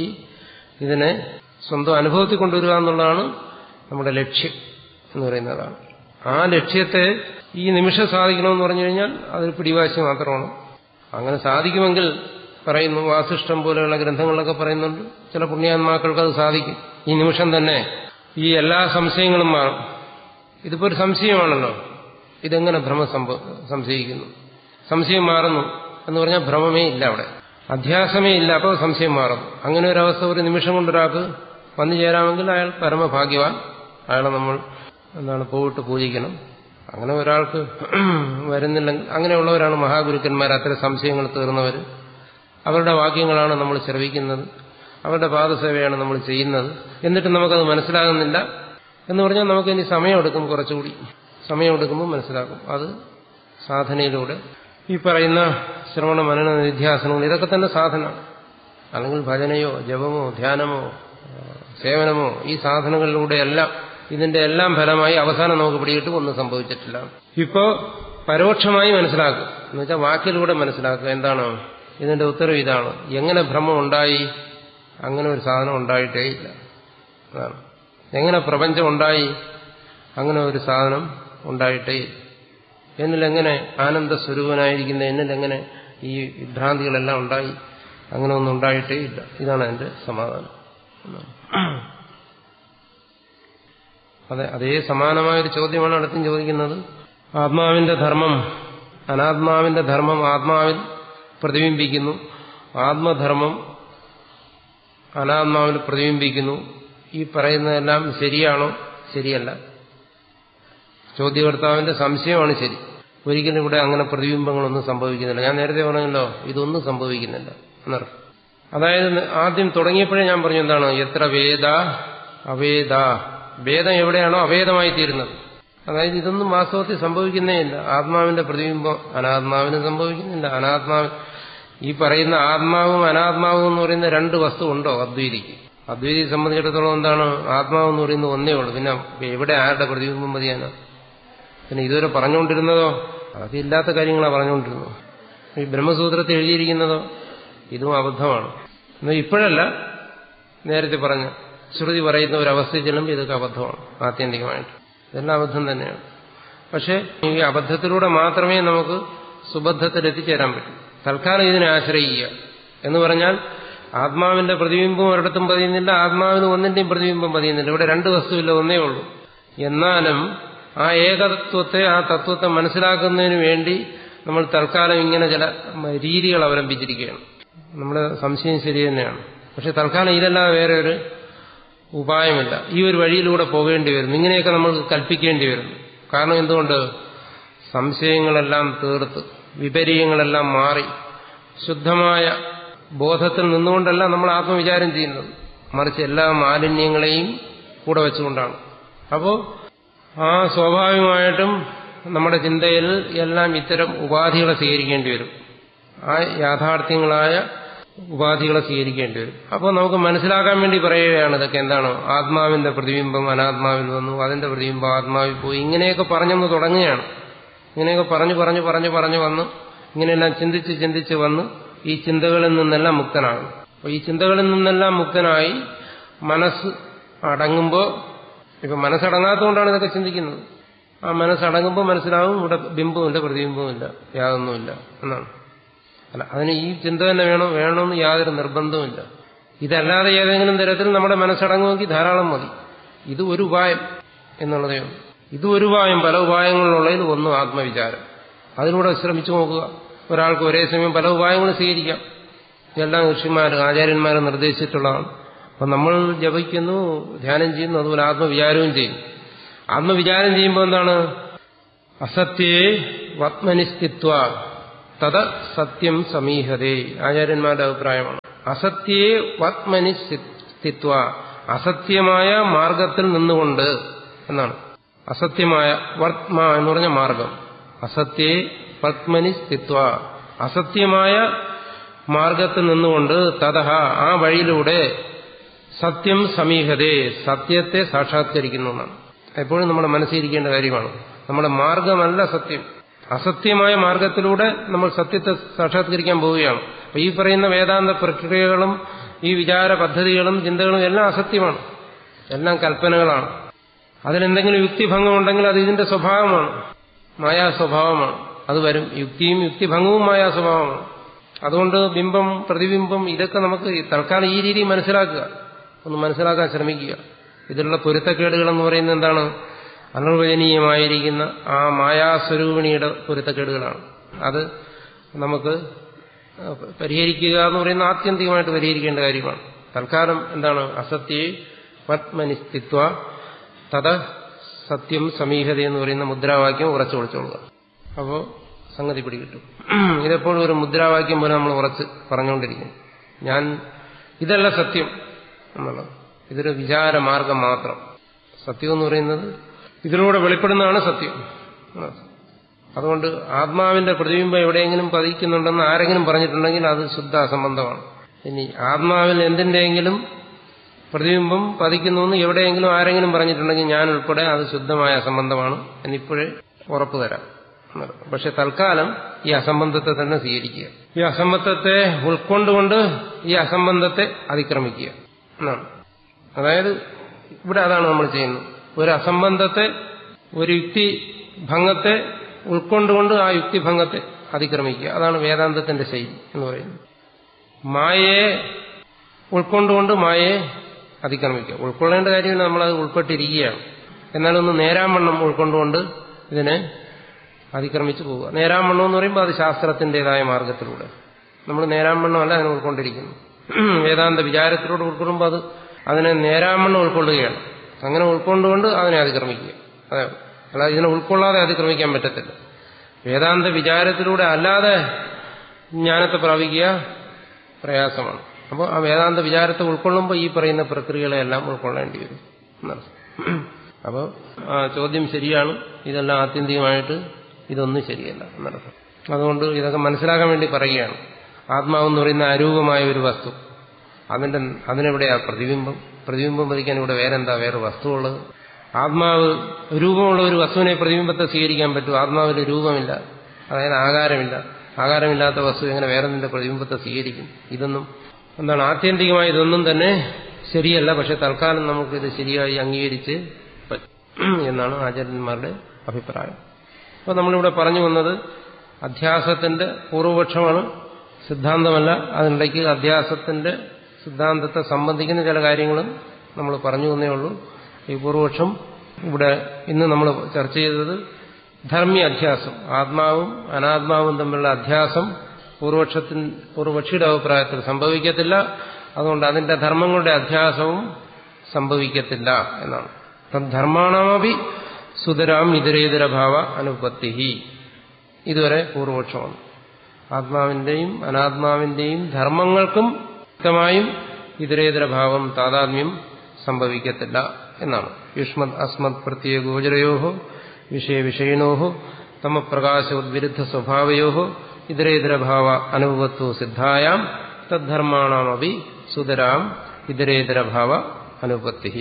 ഇതിനെ സ്വന്തം അനുഭവത്തിൽ കൊണ്ടുവരിക എന്നുള്ളതാണ് നമ്മുടെ ലക്ഷ്യം എന്ന് പറയുന്നതാണ് ആ ലക്ഷ്യത്തെ ഈ നിമിഷം സാധിക്കണമെന്ന് പറഞ്ഞു കഴിഞ്ഞാൽ അതൊരു പിടിവാശി മാത്രമാണ് അങ്ങനെ സാധിക്കുമെങ്കിൽ പറയുന്നു വാസിഷ്ടം പോലെയുള്ള ഗ്രന്ഥങ്ങളിലൊക്കെ പറയുന്നുണ്ട് ചില പുണ്യാത്മാക്കൾക്ക് അത് സാധിക്കും ഈ നിമിഷം തന്നെ ഈ എല്ലാ സംശയങ്ങളും മാറും ഇതിപ്പോ ഒരു സംശയമാണല്ലോ ഇതെങ്ങനെ ഭ്രമം സംശയിക്കുന്നു സംശയം മാറുന്നു എന്ന് പറഞ്ഞാൽ ഭ്രമമേ ഇല്ല അവിടെ അധ്യാസമേ ഇല്ല അപ്പോൾ സംശയം മാറും അങ്ങനെ ഒരു അവസ്ഥ ഒരു നിമിഷം കൊണ്ട് ഒരാൾക്ക് വന്നു ചേരാമെങ്കിൽ അയാൾ പരമഭാഗ്യവാൻ അയാളെ നമ്മൾ എന്താണ് പോയിട്ട് പൂജിക്കണം അങ്ങനെ ഒരാൾക്ക് വരുന്നില്ലെങ്കിൽ അങ്ങനെയുള്ളവരാണ് മഹാഗുരുക്കന്മാർ അത്തരം സംശയങ്ങൾ തീർന്നവർ അവരുടെ വാക്യങ്ങളാണ് നമ്മൾ ശ്രവിക്കുന്നത് അവരുടെ പാദസേവയാണ് നമ്മൾ ചെയ്യുന്നത് എന്നിട്ട് നമുക്കത് മനസ്സിലാകുന്നില്ല എന്ന് പറഞ്ഞാൽ നമുക്ക് ഇനി സമയമെടുക്കും കുറച്ചുകൂടി സമയമെടുക്കുമ്പോൾ മനസ്സിലാക്കും അത് സാധനയിലൂടെ ഈ പറയുന്ന ശ്രവണ മനന നിധ്യാസനങ്ങൾ ഇതൊക്കെ തന്നെ സാധന അല്ലെങ്കിൽ ഭജനയോ ജപമോ ധ്യാനമോ സേവനമോ ഈ സാധനങ്ങളിലൂടെയെല്ലാം ഇതിന്റെ എല്ലാം ഫലമായി അവസാനം നമുക്ക് പിടികിട്ടും ഒന്നും സംഭവിച്ചിട്ടില്ല ഇപ്പോ പരോക്ഷമായി മനസ്സിലാക്കുക എന്ന് വെച്ചാൽ വാക്കിലൂടെ മനസ്സിലാക്കുക എന്താണ് ഇതിന്റെ ഉത്തരവ് ഇതാണ് എങ്ങനെ ഭ്രമം ഉണ്ടായി അങ്ങനെ ഒരു സാധനം ഉണ്ടായിട്ടേ ഇല്ല അതാണ് എങ്ങനെ പ്രപഞ്ചം ഉണ്ടായി അങ്ങനെ ഒരു സാധനം ഉണ്ടായിട്ടേ ഇല്ല എന്നിലെങ്ങനെ ആനന്ദ സ്വരൂപനായിരിക്കുന്ന എന്നിലെങ്ങനെ ഈ ഭ്രാന്തികളെല്ലാം ഉണ്ടായി അങ്ങനെ ഒന്നും ഉണ്ടായിട്ടേ ഇല്ല ഇതാണ് എന്റെ സമാധാനം അതെ അതേ സമാനമായൊരു ചോദ്യമാണ് അടുത്തും ചോദിക്കുന്നത് ആത്മാവിന്റെ ധർമ്മം അനാത്മാവിന്റെ ധർമ്മം ആത്മാവിൽ പ്രതിബിംബിക്കുന്നു ആത്മധർമ്മം അനാത്മാവിൽ പ്രതിബിംബിക്കുന്നു ഈ പറയുന്നതെല്ലാം ശരിയാണോ ശരിയല്ല ചോദ്യകർത്താവിന്റെ സംശയമാണ് ശരി ഒരിക്കലും ഇവിടെ അങ്ങനെ പ്രതിബിംബങ്ങളൊന്നും സംഭവിക്കുന്നില്ല ഞാൻ നേരത്തെ പറഞ്ഞല്ലോ ഇതൊന്നും സംഭവിക്കുന്നില്ല എന്നർത്ഥം അതായത് ആദ്യം തുടങ്ങിയപ്പോഴേ ഞാൻ പറഞ്ഞു എന്താണ് എത്ര വേദ അവേദ വേദം എവിടെയാണോ അവേദമായി തീരുന്നത് അതായത് ഇതൊന്നും വാസ്തവത്തിൽ സംഭവിക്കുന്നേ ഇല്ല ആത്മാവിന്റെ പ്രതിബിംബം അനാത്മാവിന് സംഭവിക്കുന്നില്ല അനാത്മാവ് ഈ പറയുന്ന ആത്മാവും അനാത്മാവും എന്ന് പറയുന്ന രണ്ട് വസ്തു ഉണ്ടോ അദ്വൈതിക്ക് അദ്വൈതിയെ സംബന്ധിച്ചിടത്തോളം എന്താണ് ആത്മാവ് എന്ന് പറയുന്നത് ഒന്നേ ഉള്ളൂ പിന്നെ എവിടെ ആരുടെ പ്രതിബിംബം മതിയാനോ പിന്നെ ഇതുവരെ പറഞ്ഞുകൊണ്ടിരുന്നതോ അതൊക്കെ ഇല്ലാത്ത കാര്യങ്ങളാണ് പറഞ്ഞുകൊണ്ടിരുന്നത് ഈ ബ്രഹ്മസൂത്രത്തിൽ എഴുതിയിരിക്കുന്നതോ ഇതും അബദ്ധമാണ് എന്നാൽ ഇപ്പോഴല്ല നേരത്തെ പറഞ്ഞ ശ്രുതി പറയുന്ന ഒരു അവസ്ഥയിൽ ചെല്ലുമ്പോൾ ഇതൊക്കെ അബദ്ധമാണ് ആത്യന്തികമായിട്ട് ഇതെല്ലാം അബദ്ധം തന്നെയാണ് പക്ഷേ ഈ അബദ്ധത്തിലൂടെ മാത്രമേ നമുക്ക് സുബദ്ധത്തിൽ എത്തിച്ചേരാൻ പറ്റൂ തൽക്കാലം ഇതിനെ ആശ്രയിക്കുക എന്ന് പറഞ്ഞാൽ ആത്മാവിന്റെ പ്രതിബിംബം ഒരിടത്തും പതിയുന്നില്ല ആത്മാവിന് ഒന്നിന്റെയും പ്രതിബിംബം പതിയുന്നില്ല ഇവിടെ രണ്ട് വസ്തുവില്ല ഒന്നേ ഉള്ളൂ എന്നാലും ആ ഏകതത്വത്തെ ആ തത്വത്തെ മനസ്സിലാക്കുന്നതിന് വേണ്ടി നമ്മൾ തൽക്കാലം ഇങ്ങനെ ചില രീതികൾ അവലംബിച്ചിരിക്കുകയാണ് നമ്മുടെ സംശയം ശരി തന്നെയാണ് പക്ഷെ തൽക്കാലം ഇതല്ലാതെ വേറെ ഒരു ഉപായമില്ല ഈ ഒരു വഴിയിലൂടെ പോകേണ്ടി വരുന്നു ഇങ്ങനെയൊക്കെ നമ്മൾ കൽപ്പിക്കേണ്ടി വരുന്നു കാരണം എന്തുകൊണ്ട് സംശയങ്ങളെല്ലാം തീർത്ത് വിപരീയങ്ങളെല്ലാം മാറി ശുദ്ധമായ ബോധത്തിൽ നിന്നുകൊണ്ടല്ല നമ്മൾ ആത്മവിചാരം ചെയ്യുന്നത് മറിച്ച് എല്ലാ മാലിന്യങ്ങളെയും കൂടെ വെച്ചുകൊണ്ടാണ് അപ്പോൾ ആ സ്വാഭാവികമായിട്ടും നമ്മുടെ ചിന്തയിൽ എല്ലാം ഇത്തരം ഉപാധികളെ സ്വീകരിക്കേണ്ടി വരും ആ യാഥാർത്ഥ്യങ്ങളായ ഉപാധികളെ സ്വീകരിക്കേണ്ടി വരും അപ്പോൾ നമുക്ക് മനസ്സിലാക്കാൻ വേണ്ടി പറയുകയാണ് ഇതൊക്കെ എന്താണ് ആത്മാവിന്റെ പ്രതിബിംബം അനാത്മാവിൽ വന്നു അതിന്റെ പ്രതിബിംബം ആത്മാവിൽ പോയി ഇങ്ങനെയൊക്കെ പറഞ്ഞെന്ന് തുടങ്ങുകയാണ് ഇങ്ങനെയൊക്കെ പറഞ്ഞു പറഞ്ഞു പറഞ്ഞു പറഞ്ഞു വന്ന് ഇങ്ങനെയെല്ലാം ചിന്തിച്ച് ചിന്തിച്ച് വന്ന് ഈ ചിന്തകളിൽ നിന്നെല്ലാം മുക്തനാകും അപ്പോൾ ഈ ചിന്തകളിൽ നിന്നെല്ലാം മുക്തനായി മനസ്സ് അടങ്ങുമ്പോൾ ഇപ്പൊ മനസ്സടങ്ങാത്തതുകൊണ്ടാണ് ഇതൊക്കെ ചിന്തിക്കുന്നത് ആ മനസ്സടങ്ങുമ്പോൾ മനസ്സിലാവും ഇവിടെ ബിംബവുമില്ല പ്രതിബിംബവുമില്ല യാതൊന്നുമില്ല എന്നാണ് അല്ല അതിന് ഈ ചിന്ത തന്നെ വേണോ വേണമെന്ന് യാതൊരു നിർബന്ധവുമില്ല ഇതല്ലാതെ ഏതെങ്കിലും തരത്തിൽ നമ്മുടെ മനസ്സടങ്ങുമെങ്കിൽ ധാരാളം മതി ഇത് ഒരു ഉപായം എന്നുള്ളതേ ഉള്ളൂ ഇത് ഒരു ഉപായം പല ഉപായങ്ങളിലുള്ളതിൽ ഒന്നും ആത്മവിചാരം അതിലൂടെ ശ്രമിച്ചു നോക്കുക ഒരാൾക്ക് ഒരേ സമയം പല ഉപായങ്ങളും സ്വീകരിക്കാം ഇതെല്ലാം ഋഷിമാർ ആചാര്യന്മാർ നിർദ്ദേശിച്ചിട്ടുള്ളതാണ് അപ്പം നമ്മൾ ജപിക്കുന്നു ധ്യാനം ചെയ്യുന്നു അതുപോലെ ആത്മവിചാരവും ചെയ്യും ആത്മവിചാരം ചെയ്യുമ്പോൾ എന്താണ് അസത്യേ വത്മനിസ്ഥിത്വ തത സത്യം സമീഹതേ ആചാര്യന്മാരുടെ അഭിപ്രായമാണ് അസത്യേ വത്മനി സ്ഥിത്വ അസത്യമായ മാർഗത്തിൽ നിന്നുകൊണ്ട് എന്നാണ് അസത്യമായ വർത്മ എന്ന് പറഞ്ഞ മാർഗം അസത്യേ പത്മനി സ്ഥിത്വ അസത്യമായ മാർഗത്തിൽ നിന്നുകൊണ്ട് തതഹ ആ വഴിയിലൂടെ സത്യം സമീഹതേ സത്യത്തെ സാക്ഷാത്കരിക്കുന്നു എന്നാണ് എപ്പോഴും നമ്മുടെ മനസ്സിരിക്കേണ്ട കാര്യമാണ് നമ്മുടെ മാർഗമല്ല സത്യം അസത്യമായ മാർഗത്തിലൂടെ നമ്മൾ സത്യത്തെ സാക്ഷാത്കരിക്കാൻ പോവുകയാണ് അപ്പൊ ഈ പറയുന്ന വേദാന്ത പ്രക്രിയകളും ഈ വിചാര പദ്ധതികളും ചിന്തകളും എല്ലാം അസത്യമാണ് എല്ലാം കൽപ്പനകളാണ് അതിലെന്തെങ്കിലും യുക്തിഭംഗം ഉണ്ടെങ്കിൽ അത് ഇതിന്റെ സ്വഭാവമാണ് മായാ സ്വഭാവമാണ് അത് വരും യുക്തിയും യുക്തിഭംഗവും മായാ സ്വഭാവമാണ് അതുകൊണ്ട് ബിംബം പ്രതിബിംബം ഇതൊക്കെ നമുക്ക് തൽക്കാലം ഈ രീതി മനസ്സിലാക്കുക ഒന്ന് മനസ്സിലാക്കാൻ ശ്രമിക്കുക ഇതിലുള്ള പൊരുത്തക്കേടുകൾ എന്ന് പറയുന്നത് എന്താണ് അനിർവചനീയമായിരിക്കുന്ന ആ മായാസ്വരൂപിണിയുടെ പൊരുത്തക്കേടുകളാണ് അത് നമുക്ക് പരിഹരിക്കുക എന്ന് പറയുന്ന ആത്യന്തികമായിട്ട് പരിഹരിക്കേണ്ട കാര്യമാണ് തൽക്കാലം എന്താണ് അസത്യേ പത്മനിസ്തിത്വ തത സത്യം സമീഹത എന്ന് പറയുന്ന മുദ്രാവാക്യം ഉറച്ചു കൊടുത്തോളുക അപ്പോൾ സംഗതി പിടികിട്ടും ഇതെപ്പോഴും ഒരു മുദ്രാവാക്യം പോലെ നമ്മൾ ഉറച്ച് പറഞ്ഞുകൊണ്ടിരിക്കും ഞാൻ ഇതല്ല സത്യം എന്നുള്ളത് ഇതൊരു വിചാരമാർഗം മാത്രം സത്യം എന്ന് പറയുന്നത് ഇതിലൂടെ വെളിപ്പെടുന്നതാണ് സത്യം അതുകൊണ്ട് ആത്മാവിന്റെ പ്രതിബിംബം എവിടെയെങ്കിലും പതിക്കുന്നുണ്ടെന്ന് ആരെങ്കിലും പറഞ്ഞിട്ടുണ്ടെങ്കിൽ അത് ശുദ്ധ അസംബന്ധമാണ് ഇനി ആത്മാവിൽ എന്തിന്റെയെങ്കിലും പ്രതിബിംബം പതിക്കുന്നു എന്ന് എവിടെയെങ്കിലും ആരെങ്കിലും പറഞ്ഞിട്ടുണ്ടെങ്കിൽ ഞാൻ ഉൾപ്പെടെ അത് ശുദ്ധമായ അസംബന്ധമാണ് എന്നിപ്പോഴേ ഉറപ്പു തരാം പക്ഷെ തൽക്കാലം ഈ അസംബന്ധത്തെ തന്നെ സ്വീകരിക്കുക ഈ അസംബന്ധത്തെ ഉൾക്കൊണ്ടുകൊണ്ട് ഈ അസംബന്ധത്തെ അതിക്രമിക്കുക എന്നാണ് അതായത് ഇവിടെ അതാണ് നമ്മൾ ചെയ്യുന്നത് ഒരു അസംബന്ധത്തെ ഒരു യുക്തി ഭംഗത്തെ ഉൾക്കൊണ്ടുകൊണ്ട് ആ യുക്തിഭംഗത്തെ അതിക്രമിക്കുക അതാണ് വേദാന്തത്തിന്റെ ശൈലി എന്ന് പറയുന്നത് മായയെ ഉൾക്കൊണ്ടുകൊണ്ട് മായയെ അതിക്രമിക്കുക ഉൾക്കൊള്ളേണ്ട കാര്യമില്ല നമ്മളത് ഉൾപ്പെട്ടിരിക്കുകയാണ് എന്നാലൊന്ന് നേരാവണ്ണം ഉൾക്കൊണ്ടുകൊണ്ട് ഇതിനെ അതിക്രമിച്ചു പോവുക നേരാവണ്ണം എന്ന് പറയുമ്പോൾ അത് ശാസ്ത്രത്തിൻ്റെതായ മാർഗത്തിലൂടെ നമ്മൾ നേരാവണ്ണമല്ല അതിനെ ഉൾക്കൊണ്ടിരിക്കുന്നു വേദാന്ത വിചാരത്തിലൂടെ ഉൾക്കൊള്ളുമ്പോൾ അത് അതിനെ നേരാവണ്ണം ഉൾക്കൊള്ളുകയാണ് അങ്ങനെ ഉൾക്കൊണ്ടുകൊണ്ട് അതിനെ അതിക്രമിക്കുക അതെ അല്ലാതെ ഇതിനെ ഉൾക്കൊള്ളാതെ അതിക്രമിക്കാൻ പറ്റത്തില്ല വേദാന്ത വിചാരത്തിലൂടെ അല്ലാതെ ജ്ഞാനത്തെ പ്രാപിക്കുക പ്രയാസമാണ് അപ്പോൾ ആ വേദാന്ത വിചാരത്തെ ഉൾക്കൊള്ളുമ്പോൾ ഈ പറയുന്ന പ്രക്രിയകളെല്ലാം ഉൾക്കൊള്ളേണ്ടി വരും എന്നർത്ഥം അപ്പോൾ ആ ചോദ്യം ശരിയാണ് ഇതെല്ലാം ആത്യന്തികമായിട്ട് ഇതൊന്നും ശരിയല്ല എന്നർത്ഥം അതുകൊണ്ട് ഇതൊക്കെ മനസ്സിലാക്കാൻ വേണ്ടി പറയുകയാണ് ആത്മാവെന്ന് പറയുന്ന അരൂപമായ ഒരു വസ്തു അതിന്റെ അതിനെവിടെയാ പ്രതിബിംബം പ്രതിബിംബം പതിക്കാൻ ഇവിടെ വേറെന്താ വേറെ വസ്തുവുള്ളത് ആത്മാവ് രൂപമുള്ള ഒരു വസ്തുവിനെ പ്രതിബിംബത്തെ സ്വീകരിക്കാൻ പറ്റും ആത്മാവിൽ രൂപമില്ല അതായത് ആകാരമില്ല ആകാരമില്ലാത്ത വസ്തു എങ്ങനെ വേറെ നിന്റെ പ്രതിബിംബത്തെ സ്വീകരിക്കും ഇതൊന്നും എന്താണ് ആത്യന്തികമായി ഇതൊന്നും തന്നെ ശരിയല്ല പക്ഷെ തൽക്കാലം നമുക്കിത് ശരിയായി അംഗീകരിച്ച് പറ്റും എന്നാണ് ആചാര്യന്മാരുടെ അഭിപ്രായം അപ്പോൾ നമ്മളിവിടെ പറഞ്ഞു വന്നത് അധ്യാസത്തിന്റെ പൂർവപക്ഷമാണ് സിദ്ധാന്തമല്ല അതിനിടയ്ക്ക് അധ്യാസത്തിന്റെ സിദ്ധാന്തത്തെ സംബന്ധിക്കുന്ന ചില കാര്യങ്ങളും നമ്മൾ പറഞ്ഞു തന്നേ ഉള്ളൂ ഈ പൂർവപക്ഷം ഇവിടെ ഇന്ന് നമ്മൾ ചർച്ച ചെയ്തത് ധർമ്മി അധ്യാസം ആത്മാവും അനാത്മാവും തമ്മിലുള്ള അധ്യാസം പൂർവപക്ഷത്തിന് പൂർവപക്ഷിയുടെ അഭിപ്രായത്തിൽ സംഭവിക്കത്തില്ല അതുകൊണ്ട് അതിന്റെ ധർമ്മങ്ങളുടെ അധ്യാസവും സംഭവിക്കത്തില്ല എന്നാണ് തദ്ധർമാണമപി സുതരാം ഇതരേതരഭാവ അനുപത്തി ഇതുവരെ പൂർവപക്ഷമാണ് ആത്മാവിന്റെയും അനാത്മാവിന്റെയും ധർമ്മങ്ങൾക്കും വ്യക്തമായും ഇതരേതരഭാവം താതാത്മ്യം സംഭവിക്കത്തില്ല എന്നാണ് യുഷ്മത് അസ്മത് പ്രത്യേക ഗോചരയോ വിഷയവിഷയിണോ തമപ്രകാശോദ്വിരുദ്ധ സ്വഭാവയോ ഇതരേതരഭാവ അനുഭവത്വ സിദ്ധായാം തദ്ധർമാണമപി സുതരാം ഇതരേതരഭാവ അനുപത്തി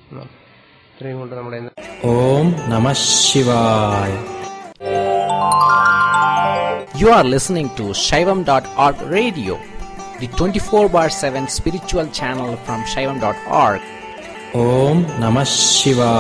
ഇത്രയും കൊണ്ട് നമ്മുടെ ഓം നമ ശിവായ You are listening to Shaivam.org radio, the 24 bar 7 spiritual channel from Shaivam.org. ഓം നമ ശിവായ